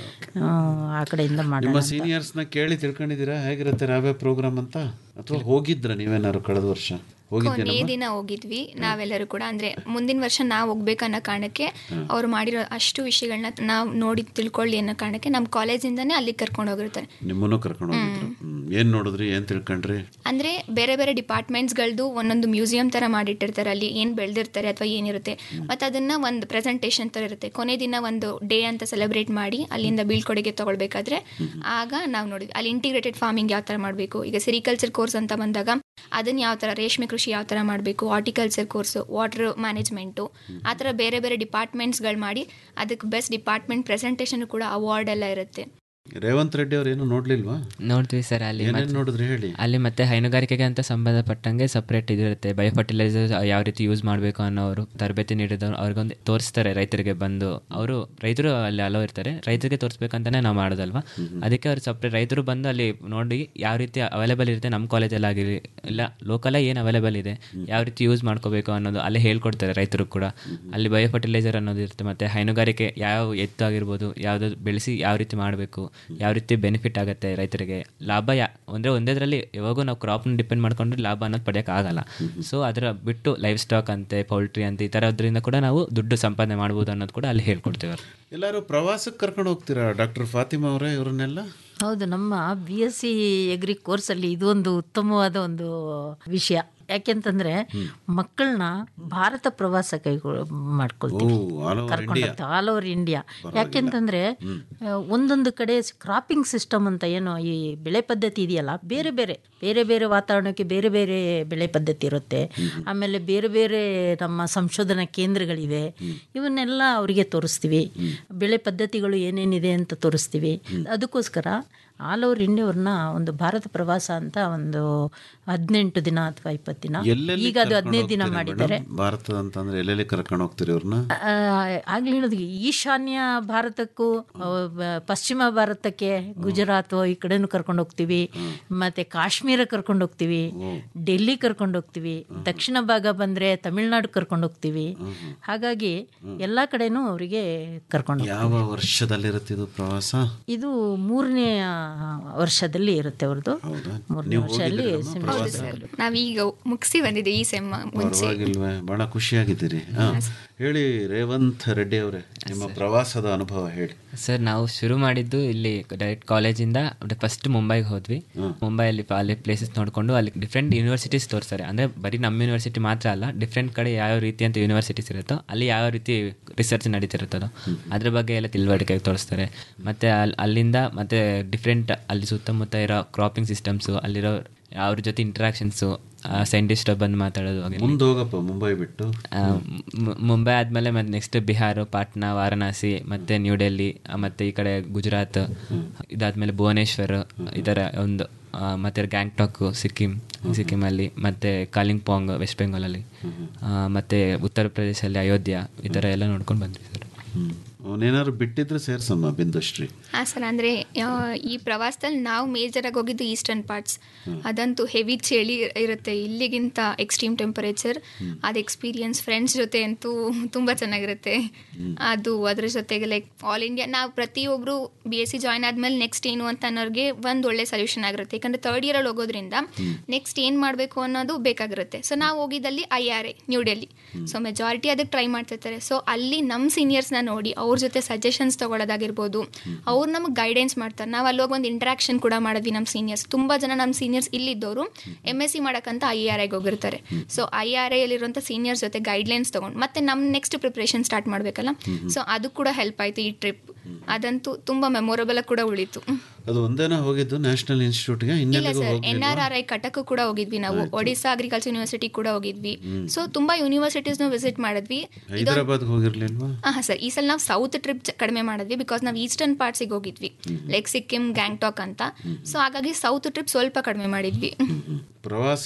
ಆ, ಆ ಕಡೆಯಿಂದ ನಿಮ್ಮ ಮಾಡೋಣ ಸೀನಿಯರ್ಸ್ನ ಕೇಳಿ ತಿಳ್ಕೊಂಡಿದ್ದೀರಾ ಹೇಗಿರುತ್ತೆ ರಾವೆ ಪ್ರೋಗ್ರಾಮ್ ಅಂತ ಅಥವಾ ಹೋಗಿದ್ರ ನೀವೇನಾದ್ರು ಕಳೆದ ವರ್ಷ ಕೊನೆ ಹೋಗಿದ್ದೀರಾ ದಿನ ಹೋಗಿದ್ವಿ ನಾವೆಲ್ಲರೂ ಕೂಡ ಅಂದ್ರೆ ಮುಂದಿನ ವರ್ಷ ನಾವು ಹೋಗ್ಬೇಕನ್ನೋ ಕಾರಣಕ್ಕೆ ಅವ್ರು ಮಾಡಿರೋ ಅಷ್ಟು ವಿಷಯಗಳನ್ನ ನಾವು ನೋಡಿ ತಿಳ್ಕೊಳ್ಳಿ ಅನ್ನೋ ಕಾರಣಕ್ಕೆ ನಮ್ಮ ಕಾಲೇಜಿಂದನೇ ಅಲ್ಲಿಗೆ ಕರ್ಕೊಂಡು ಹೋಗಿರ್ತಾರೆ ನಿಮ್ಮನ್ನು ಕರ್ಕೊಂಡು ಹೋಗಿದ್ರು ಹ್ಮ್. ಏನ್ ನೋಡಿದ್ರಿ ಏನ್ ತಿಳ್ಕೊಂಡ್ರಿ ಅಂದ್ರೆ ಬೇರೆ ಬೇರೆ ಡಿಪಾರ್ಟ್ಮೆಂಟ್ಸ್ಗಳದ್ದು ಒಂದೊಂದು ಮ್ಯೂಸಿಯಂ ತರ ಮಾಡಿಟ್ಟಿರ್ತಾರೆ ಅಲ್ಲಿ ಏನ್ ಬೆಳೆದಿರ್ತಾರೆ ಅಥವಾ ಏನಿರುತ್ತೆ ಮತ್ತೆ ಅದನ್ನ ಒಂದು ಪ್ರೆಸೆಂಟೇಷನ್ ತರ ಇರುತ್ತೆ ಕೊನೆ ದಿನ ಒಂದು ಡೇ ಅಂತ ಸೆಲೆಬ್ರೇಟ್ ಮಾಡಿ ಅಲ್ಲಿಂದ ಬೀಳ್ಕೊಡುಗೆ ತಗೊಳ್ಬೇಕಾದ್ರೆ ಆಗ ನಾವು ನೋಡಿದ್ವಿ ಅಲ್ಲಿ ಇಂಟಿಗ್ರೇಟೆಡ್ ಫಾರ್ಮಿಂಗ್ ಯಾವ ತರ ಮಾಡಬೇಕು ಈಗ ಸೆರಿಕಲ್ಚರ್ ಕೋರ್ಸ್ ಅಂತ ಬಂದಾಗ ಅದನ್ನ ಯಾವ ತರ ರೇಷ್ಮೆ ಕೃಷಿ ಯಾವ ತರ ಮಾಡಬೇಕು ಹಾರ್ಟಿಕಲ್ಚರ್ ಕೋರ್ಸ್ ವಾಟರ್ ಮ್ಯಾನೇಜ್ಮೆಂಟು ಆ ಥರ ಬೇರೆ ಬೇರೆ ಡಿಪಾರ್ಟ್ಮೆಂಟ್ಸ್ಗಳು ಮಾಡಿ ಅದಕ್ಕೆ ಬೆಸ್ಟ್ ಡಿಪಾರ್ಟ್ಮೆಂಟ್ ಪ್ರೆಸೆಂಟೇಷನ್ ಕೂಡ ಅವಾರ್ಡ್ ಎಲ್ಲ ಇರುತ್ತೆ ರೇವಂತ್ ರೆಡ್ಡಿ ಅವ್ರು ಏನು ನೋಡ್ಲಿಲ್ವಾ ನೋಡ್ತೀವಿ ಸರ್ ಅಲ್ಲಿ ಏನೇನ್ ಮತ್ತೆ- ನೋಡಿದ್ರಿ ಹೇಳಿ ಅಲ್ಲಿ ಮತ್ತೆ ಹೈನುಗಾರಿಕೆಗೆ ಅಂತ ಸಂಬಂಧಪಟ್ಟಂಗೆ ಸಪ್ರೇಟ್ ಇದಿರುತ್ತೆ ಬಯೋ ಫರ್ಟಿಲೈಸರ್ ಯಾವ ರೀತಿ ಯೂಸ್ ಮಾಡಬೇಕು ಅನ್ನೋರು ತರಬೇತಿ ನೀಡಿದವರು ಅವ್ರಿಗೊಂದು ತೋರಿಸ್ತಾರೆ ರೈತರಿಗೆ ಬಂದು ಅವರು ರೈತರು ಅಲ್ಲಿ ಅಲೋ ಇರ್ತಾರೆ ರೈತರಿಗೆ ತೋರಿಸ್ಬೇಕಂತಾನೆ ನಾವು ಮಾಡೋದಲ್ವಾ ಅದಕ್ಕೆ ಅವ್ರು ಸಪ್ರೇಟ್ ರೈತರು ಬಂದು ಅಲ್ಲಿ ನೋಡಿ ಯಾವ ರೀತಿ ಅವೈಲೇಬಲ್ ಇರುತ್ತೆ ನಮ್ಮ ಕಾಲೇಜಲ್ಲಿ ಆಗಿರಲಿ ಇಲ್ಲ ಲೋಕಲೇ ಏನು ಅವೈಲೇಬಲ್ ಇದೆ ಯಾವ ರೀತಿ ಯೂಸ್ ಮಾಡ್ಕೋಬೇಕು ಅನ್ನೋದು ಅಲ್ಲೇ ಹೇಳ್ಕೊಡ್ತಾರೆ ರೈತರು ಕೂಡ ಅಲ್ಲಿ ಬಯೋ ಫರ್ಟಿಲೈಸರ್ ಅನ್ನೋದು ಇರುತ್ತೆ ಮತ್ತೆ ಹೈನುಗಾರಿಕೆ ಯಾವ ಎತ್ತು ಆಗಿರ್ಬೋದು ಯಾವ್ದು ಬೆಳೆಸಿ ಯಾವ ರೀತಿ ಮಾಡಬೇಕು ಯಾವ ರೀತಿ ಬೆನಿಫಿಟ್ ಆಗುತ್ತೆ ರೈತರಿಗೆ ಲಾಭ ಯಾ ಅಂದರೆ ಒಂದೇದ್ರಲ್ಲಿ ಯಾವಾಗೂ ನಾವು ಕ್ರಾಪ್ನ ಡಿಪೆಂಡ್ ಮಾಡ್ಕೊಂಡ್ರೆ ಲಾಭ ಅನ್ನೋದು ಪಡೆಯೋಕೆ ಆಗಲ್ಲ ಸೊ ಅದರ ಬಿಟ್ಟು ಲೈಫ್ ಸ್ಟಾಕ್ ಅಂತೆ ಪೌಲ್ಟ್ರಿ ಅಂತ ಈ ಥರದ್ರಿಂದ ಕೂಡ ನಾವು ದುಡ್ಡು ಸಂಪಾದನೆ ಮಾಡ್ಬೋದು ಅನ್ನೋದು ಕೂಡ ಅಲ್ಲಿ ಹೇಳ್ಕೊಡ್ತೀವಿ ಅವ್ರು. ಎಲ್ಲರೂ ಪ್ರವಾಸಕ್ಕೆ ಕರ್ಕೊಂಡು ಹೋಗ್ತೀರಾ ಡಾಕ್ಟರ್ ಫಾತಿಮಾ ಅವರೇ ಇವ್ರನ್ನೆಲ್ಲ ಹೌದು ನಮ್ಮ ಬಿ ಎಸ್ ಸಿ ಎಗ್ರಿ ಕೋರ್ಸಲ್ಲಿ ಇದು ಒಂದು ಉತ್ತಮವಾದ ಒಂದು ವಿಷಯ ಯಾಕೆಂತಂದ್ರೆ ಮಕ್ಕಳನ್ನ ಭಾರತ ಪ್ರವಾಸ ಕೈಗೊಳ್ಳ ಮಾಡ್ಕೊಳ್ತೀವಿ ಓ, all over ಕರ್ಕೊಂಡು India. ಹೋಗ್ತೀವಿ ಆಲ್ ಓವರ್ ಇಂಡಿಯಾ ಯಾಕೆಂತಂದ್ರೆ ಆ, ಒಂದೊಂದು ಕಡೆ ಕ್ರಾಪಿಂಗ್ ಸಿಸ್ಟಮ್ ಅಂತ ಏನು ಈ ಬೆಳೆ ಪದ್ಧತಿ ಇದೆಯಲ್ಲ ಬೇರೆ ಬೇರೆ ಬೇರೆ ಬೇರೆ ವಾತಾವರಣಕ್ಕೆ ಬೇರೆ ಬೇರೆ ಬೆಳೆ ಪದ್ಧತಿ ಇರುತ್ತೆ ಆಮೇಲೆ ಬೇರೆ ಬೇರೆ ನಮ್ಮ ಸಂಶೋಧನಾ ಕೇಂದ್ರಗಳಿವೆ ಇವನ್ನೆಲ್ಲ ಅವರಿಗೆ ತೋರಿಸ್ತೀವಿ ಬೆಳೆ ಪದ್ಧತಿಗಳು ಏನೇನಿದೆ ಅಂತ ತೋರಿಸ್ತೀವಿ ಅದಕ್ಕೋಸ್ಕರ ಆಲ್ ಓವರ್ ಇಂಡಿಯಾವ್ರನ್ನ ಒಂದು ಭಾರತ ಪ್ರವಾಸ ಅಂತ ಒಂದು ಹದಿನೆಂಟು ದಿನ ಅಥವಾ ಇಪ್ಪತ್ತು ದಿನ ಎಲ್ಲೆಲ್ಲಿ ಈಗ ಅದು ಕರ್ಕೊಂಡು ಹದಿನೈದು ದಿನ ಹೋಗ್ತೀರಾ ಮಾಡಿದ್ದಾರೆ ಮೇಡಮ್? ಭಾರತದ ಅಂತಂದ್ರೆ ಎಲ್ಲೆಲ್ಲಿ ಕರ್ಕೊಂಡು ಹೋಗ್ತೀರಿ ಇವ್ರನ್ನ ಆ, ಆಗ್ಲೇ ಹೇಳೋದು ಈಶಾನ್ಯ ಭಾರತಕ್ಕೂ ಆ, ಬ- ಪಶ್ಚಿಮ ಭಾರತಕ್ಕೆ ಗುಜರಾತ್ ಈ ಕಡೆನೂ ಕರ್ಕೊಂಡು ಹೋಗ್ತೀವಿ ಮತ್ತೆ ಕಾಶ್ಮೀರ ಕರ್ಕೊಂಡು ಹೋಗ್ತೀವಿ ಡೆಲ್ಲಿ ಕರ್ಕೊಂಡು ಹೋಗ್ತೀವಿ ದಕ್ಷಿಣ ಭಾಗ ಬಂದ್ರೆ ತಮಿಳ್ನಾಡು ಕರ್ಕೊಂಡು ಹೋಗ್ತೀವಿ ಹಾಗಾಗಿ ಎಲ್ಲ ಕಡೆನೂ ಅವರಿಗೆ ಕರ್ಕೊಂಡು ಹೋಗ್ತೀವಿ. ಯಾವ ವರ್ಷದಲ್ಲಿರುತ್ತೆ ಇದು ಪ್ರವಾಸ ಇದು ಮೂರನೇ ವರ್ಷದಲ್ಲಿ ಇರುತ್ತೆ ಅವ್ರದ್ದು ಮೂರನೇ ನೀವು ವರ್ಷದಲ್ಲಿ ಹೋಗಿದ್ದೀರಮ್ಮ ಪ್ರವಾಸಕ್ಕೆ? ನಾವೀಗ ಮುಗಿಸಿ ಬಂದಿದ್ದೆ ಈ ಸೆಮ್ಮ ಮುಂಚೆ ಪರವಾಗಿಲ್ವೇ ಬಹಳ ಖುಷಿಯಾಗಿದ್ದೀರಿ ಹಾ ಹೇಳಿ ರೇವಂತ್ ರೆಡ್ಡಿ ಅವರೇ ನಿಮ್ಮ ಪ್ರವಾಸದ ಅನುಭವ ಹೇಳಿ ಸರ್ ನಾವು ಶುರು ಮಾಡಿದ್ದು ಇಲ್ಲಿ ಡೈರೆಕ್ಟ್ ಕಾಲೇಜಿಂದ ಫಸ್ಟ್ ಮುಂಬೈಗೆ ಹೋದ್ವಿ ಮುಂಬೈಯಲ್ಲಿ ಅಲ್ಲಿ ಪ್ಲೇಸಸ್ ನೋಡಿಕೊಂಡು ಅಲ್ಲಿ ಡಿಫ್ರೆಂಟ್ ಯೂನಿವರ್ಸಿಟೀಸ್ ತೋರಿಸ್ತಾರೆ ಅಂದರೆ ಬರೀ ನಮ್ಮ ಯೂನಿವರ್ಸಿಟಿ ಮಾತ್ರ ಅಲ್ಲ ಡಿಫ್ರೆಂಟ್ ಕಡೆ ಯಾವ ರೀತಿ ಅಂತ ಯೂನಿವರ್ಸಿಟೀಸ್ ಇರುತ್ತೋ ಅಲ್ಲಿ ಯಾವ ರೀತಿ ರಿಸರ್ಚ್ ನಡೀತಿರುತ್ತೋ ಅದ್ರ ಬಗ್ಗೆ ಎಲ್ಲ ತಿಳುವಳಿಕೆ ತೋರಿಸ್ತಾರೆ ಮತ್ತು ಅಲ್ಲಿ ಅಲ್ಲಿಂದ ಮತ್ತು ಡಿಫ್ರೆಂಟ್ ಅಲ್ಲಿ ಸುತ್ತಮುತ್ತ ಇರೋ ಕ್ರಾಪಿಂಗ್ ಸಿಸ್ಟಮ್ಸು ಅಲ್ಲಿರೋ ಅವ್ರ ಜೊತೆ ಇಂಟ್ರಾಕ್ಷನ್ಸು ಸೈಂಟಿಸ್ಟ್ ಬಂದು ಮಾತಾಡೋದು ಆಗಿರ್ಲಿ. ಮುಂದೆ ಹೋಗಪ್ಪ ಮುಂಬೈ ಬಿಟ್ಟು ಆ, ಮು- ಮುಂಬೈ ಆದಮೇಲೆ ಮತ್ತೆ ನೆಕ್ಸ್ಟ್ ಬಿಹಾರ ಪಾಟ್ನಾ ವಾರಣಾಸಿ ಮತ್ತು ನ್ಯೂ ಡೆಲ್ಲಿ ಆ, ಮತ್ತೆ ಈ ಕಡೆ ಗುಜರಾತ್ ಇದಾದ್ಮೇಲೆ ಭುವನೇಶ್ವರ್ ಈ ಥರ ಒಂದು ಆ, ಮತ್ತೆ ಗ್ಯಾಂಗ್ಟಾಕ್ ಸಿಕ್ಕಿಂ ಸಿಕ್ಕಿಮಲ್ಲಿ ಮತ್ತು ಕಾಲಿಂಗ್ಪಾಂಗ್ ವೆಸ್ಟ್ ಬೆಂಗಾಲಲ್ಲಿ ಆ, ಮತ್ತೆ ಉತ್ತರ ಪ್ರದೇಶಲ್ಲಿ ಅಯೋಧ್ಯ ಈ ಥರ ಎಲ್ಲ ನೋಡ್ಕೊಂಡು ಬಂದ್ವಿ ಸರ್ ಅವನೇನಾದ್ರು ಬಿಟ್ಟಿದ್ರೆ ಸೇರ್ಸಮ್ಮ ಬಿಂದುಶ್ರೀ ಹಾಂ ಸರ್ ಅಂದರೆ ಈ ಪ್ರವಾಸದಲ್ಲಿ ನಾವು ಮೇಜರಾಗಿ ಹೋಗಿದ್ದು ಈಸ್ಟರ್ನ್ ಪಾರ್ಟ್ಸ್ ಅದಂತೂ ಹೆವಿ ಚಳಿ ಇರುತ್ತೆ ಇಲ್ಲಿಗಿಂತ ಎಕ್ಸ್ಟ್ರೀಮ್ ಟೆಂಪರೇಚರ್ ಅದು ಎಕ್ಸ್ಪೀರಿಯನ್ಸ್ ಫ್ರೆಂಡ್ಸ್ ಜೊತೆ ಅಂತೂ ತುಂಬ ಚೆನ್ನಾಗಿರುತ್ತೆ ಅದು ಅದ್ರ ಜೊತೆಗೆ ಲೈಕ್ ಆಲ್ ಇಂಡಿಯಾ ನಾವು ಪ್ರತಿಯೊಬ್ಬರು ಬಿ ಎಸ್ ಸಿ ಜಾಯ್ನ್ ಆದಮೇಲೆ ನೆಕ್ಸ್ಟ್ ಏನು ಅಂತ ಅನ್ನೋರಿಗೆ ಒಂದು ಒಳ್ಳೆ ಸೊಲ್ಯೂಷನ್ ಆಗಿರುತ್ತೆ ಯಾಕಂದರೆ ತರ್ಡ್ ಇಯರಲ್ಲಿ ಹೋಗೋದ್ರಿಂದ ನೆಕ್ಸ್ಟ್ ಏನು ಮಾಡಬೇಕು ಅನ್ನೋದು ಬೇಕಾಗಿರುತ್ತೆ ಸೊ ನಾವು ಹೋಗಿದ್ದಲ್ಲಿ I R A New Delhi so majority ಅದಕ್ಕೆ ಟ್ರೈ ಮಾಡ್ತಿರ್ತಾರೆ ಸೊ ಅಲ್ಲಿ ನಮ್ಮ ಸೀನಿಯರ್ಸ್ನ ನೋಡಿ ಅವ್ರ ಜೊತೆ ಸಜೆಷನ್ಸ್ ತೊಗೊಳೋದಾಗಿರ್ಬೋದು ಅವ್ರು ನಮಗೆ ಗೈಡೆನ್ಸ್ ಮಾಡ್ತಾರೆ ನಾವು ಅಲ್ಲಿ ಹೋಗಿ ಒಂದು ಇಂಟ್ರಾಕ್ಷನ್ ಕೂಡ ಮಾಡಿದ್ವಿ ನಮ್ಮ ಸೀನಿಯರ್ಸ್ ತುಂಬ ಜನ ನಮ್ಮ ಸೀನಿಯರ್ಸ್ ಇಲ್ಲಿದ್ದವರು ಎಮ್ ಎಸ್ ಸಿ ಮಾಡೋಕ್ಕಂತ ಐ ಆರ್ ಐಗೆ ಹೋಗಿರ್ತಾರೆ ಸೊ ಐ ಆರ್ ಐಲಿರುವಂಥ ಸೀನಿಯರ್ಸ್ ಜೊತೆ ಗೈಡ್ಲೈನ್ಸ್ ತೊಗೊಂಡು ಮತ್ತೆ ನಮ್ಮ ನೆಕ್ಸ್ಟ್ ಪ್ರಿಪ್ರೇಷನ್ ಸ್ಟಾರ್ಟ್ ಮಾಡಬೇಕಲ್ಲ ಸೊ ಅದು ಕೂಡ ಹೆಲ್ಪ್ ಆಯಿತು ಈ ಟ್ರಿಪ್ ಅದಂತೂ ತುಂಬ ಮೆಮೊರಬಲ್ ಕೂಡ ಉಳಿತು ಅದು ಒಂದೇನ ಹೋಗಿದ್ದು ನ್ಯಾಷನಲ್ ಇನ್ಸ್ಟಿಟ್ಯೂಟ್ಗೆ ಇಲ್ಲ ಇನ್ನೆಲ್ಲಿಗೂ ಸರ್ ಎನ್ ಹೋಗ್ಲಿಲ್ವಾ ಆರ್ ಆರ್ ಐ ಕಟಕ್ ಕೂಡ ಹೋಗಿದ್ವಿ ನಾವು ಒಡಿಸ್ಸಾ ಅಗ್ರಿಕಲ್ಚರ್ ಯೂನಿವರ್ಸಿಟಿ ಕೂಡ ಹೋಗಿದ್ವಿ ಸೊ ತುಂಬಾ ಯೂನಿವರ್ಸಿಟೀಸ್ನ ವಿಸಿಟ್ ಮಾಡಿದ್ವಿ ಇದೊಂದು ಹೈದರಾಬಾದ್ಗೆ ಹೋಗಿರ್ಲಿಲ್ವಾ ಹಾಂ ಸರ್ ಈ ಸಲ ನಾವು ಸೌತ್ ಟ್ರಿಪ್ ಕಡಿಮೆ ಮಾಡಿದ್ವಿ ಬಿಕಾಸ್ ನಾವು ಈಸ್ಟರ್ನ್ ಪಾರ್ಟ್ಸಿಗೆ ಹೋಗಿದ್ವಿ ಲೈಕ್ ಸಿಕ್ಕಿಂ ಗ್ಯಾಂಗ್ಟಾಕ್ ಅಂತ ಸೊ ಹಾಗಾಗಿ ಸೌತ್ ಟ್ರಿಪ್ ಸ್ವಲ್ಪ ಕಡಿಮೆ ಮಾಡಿದ್ವಿ ಪ್ರವಾಸ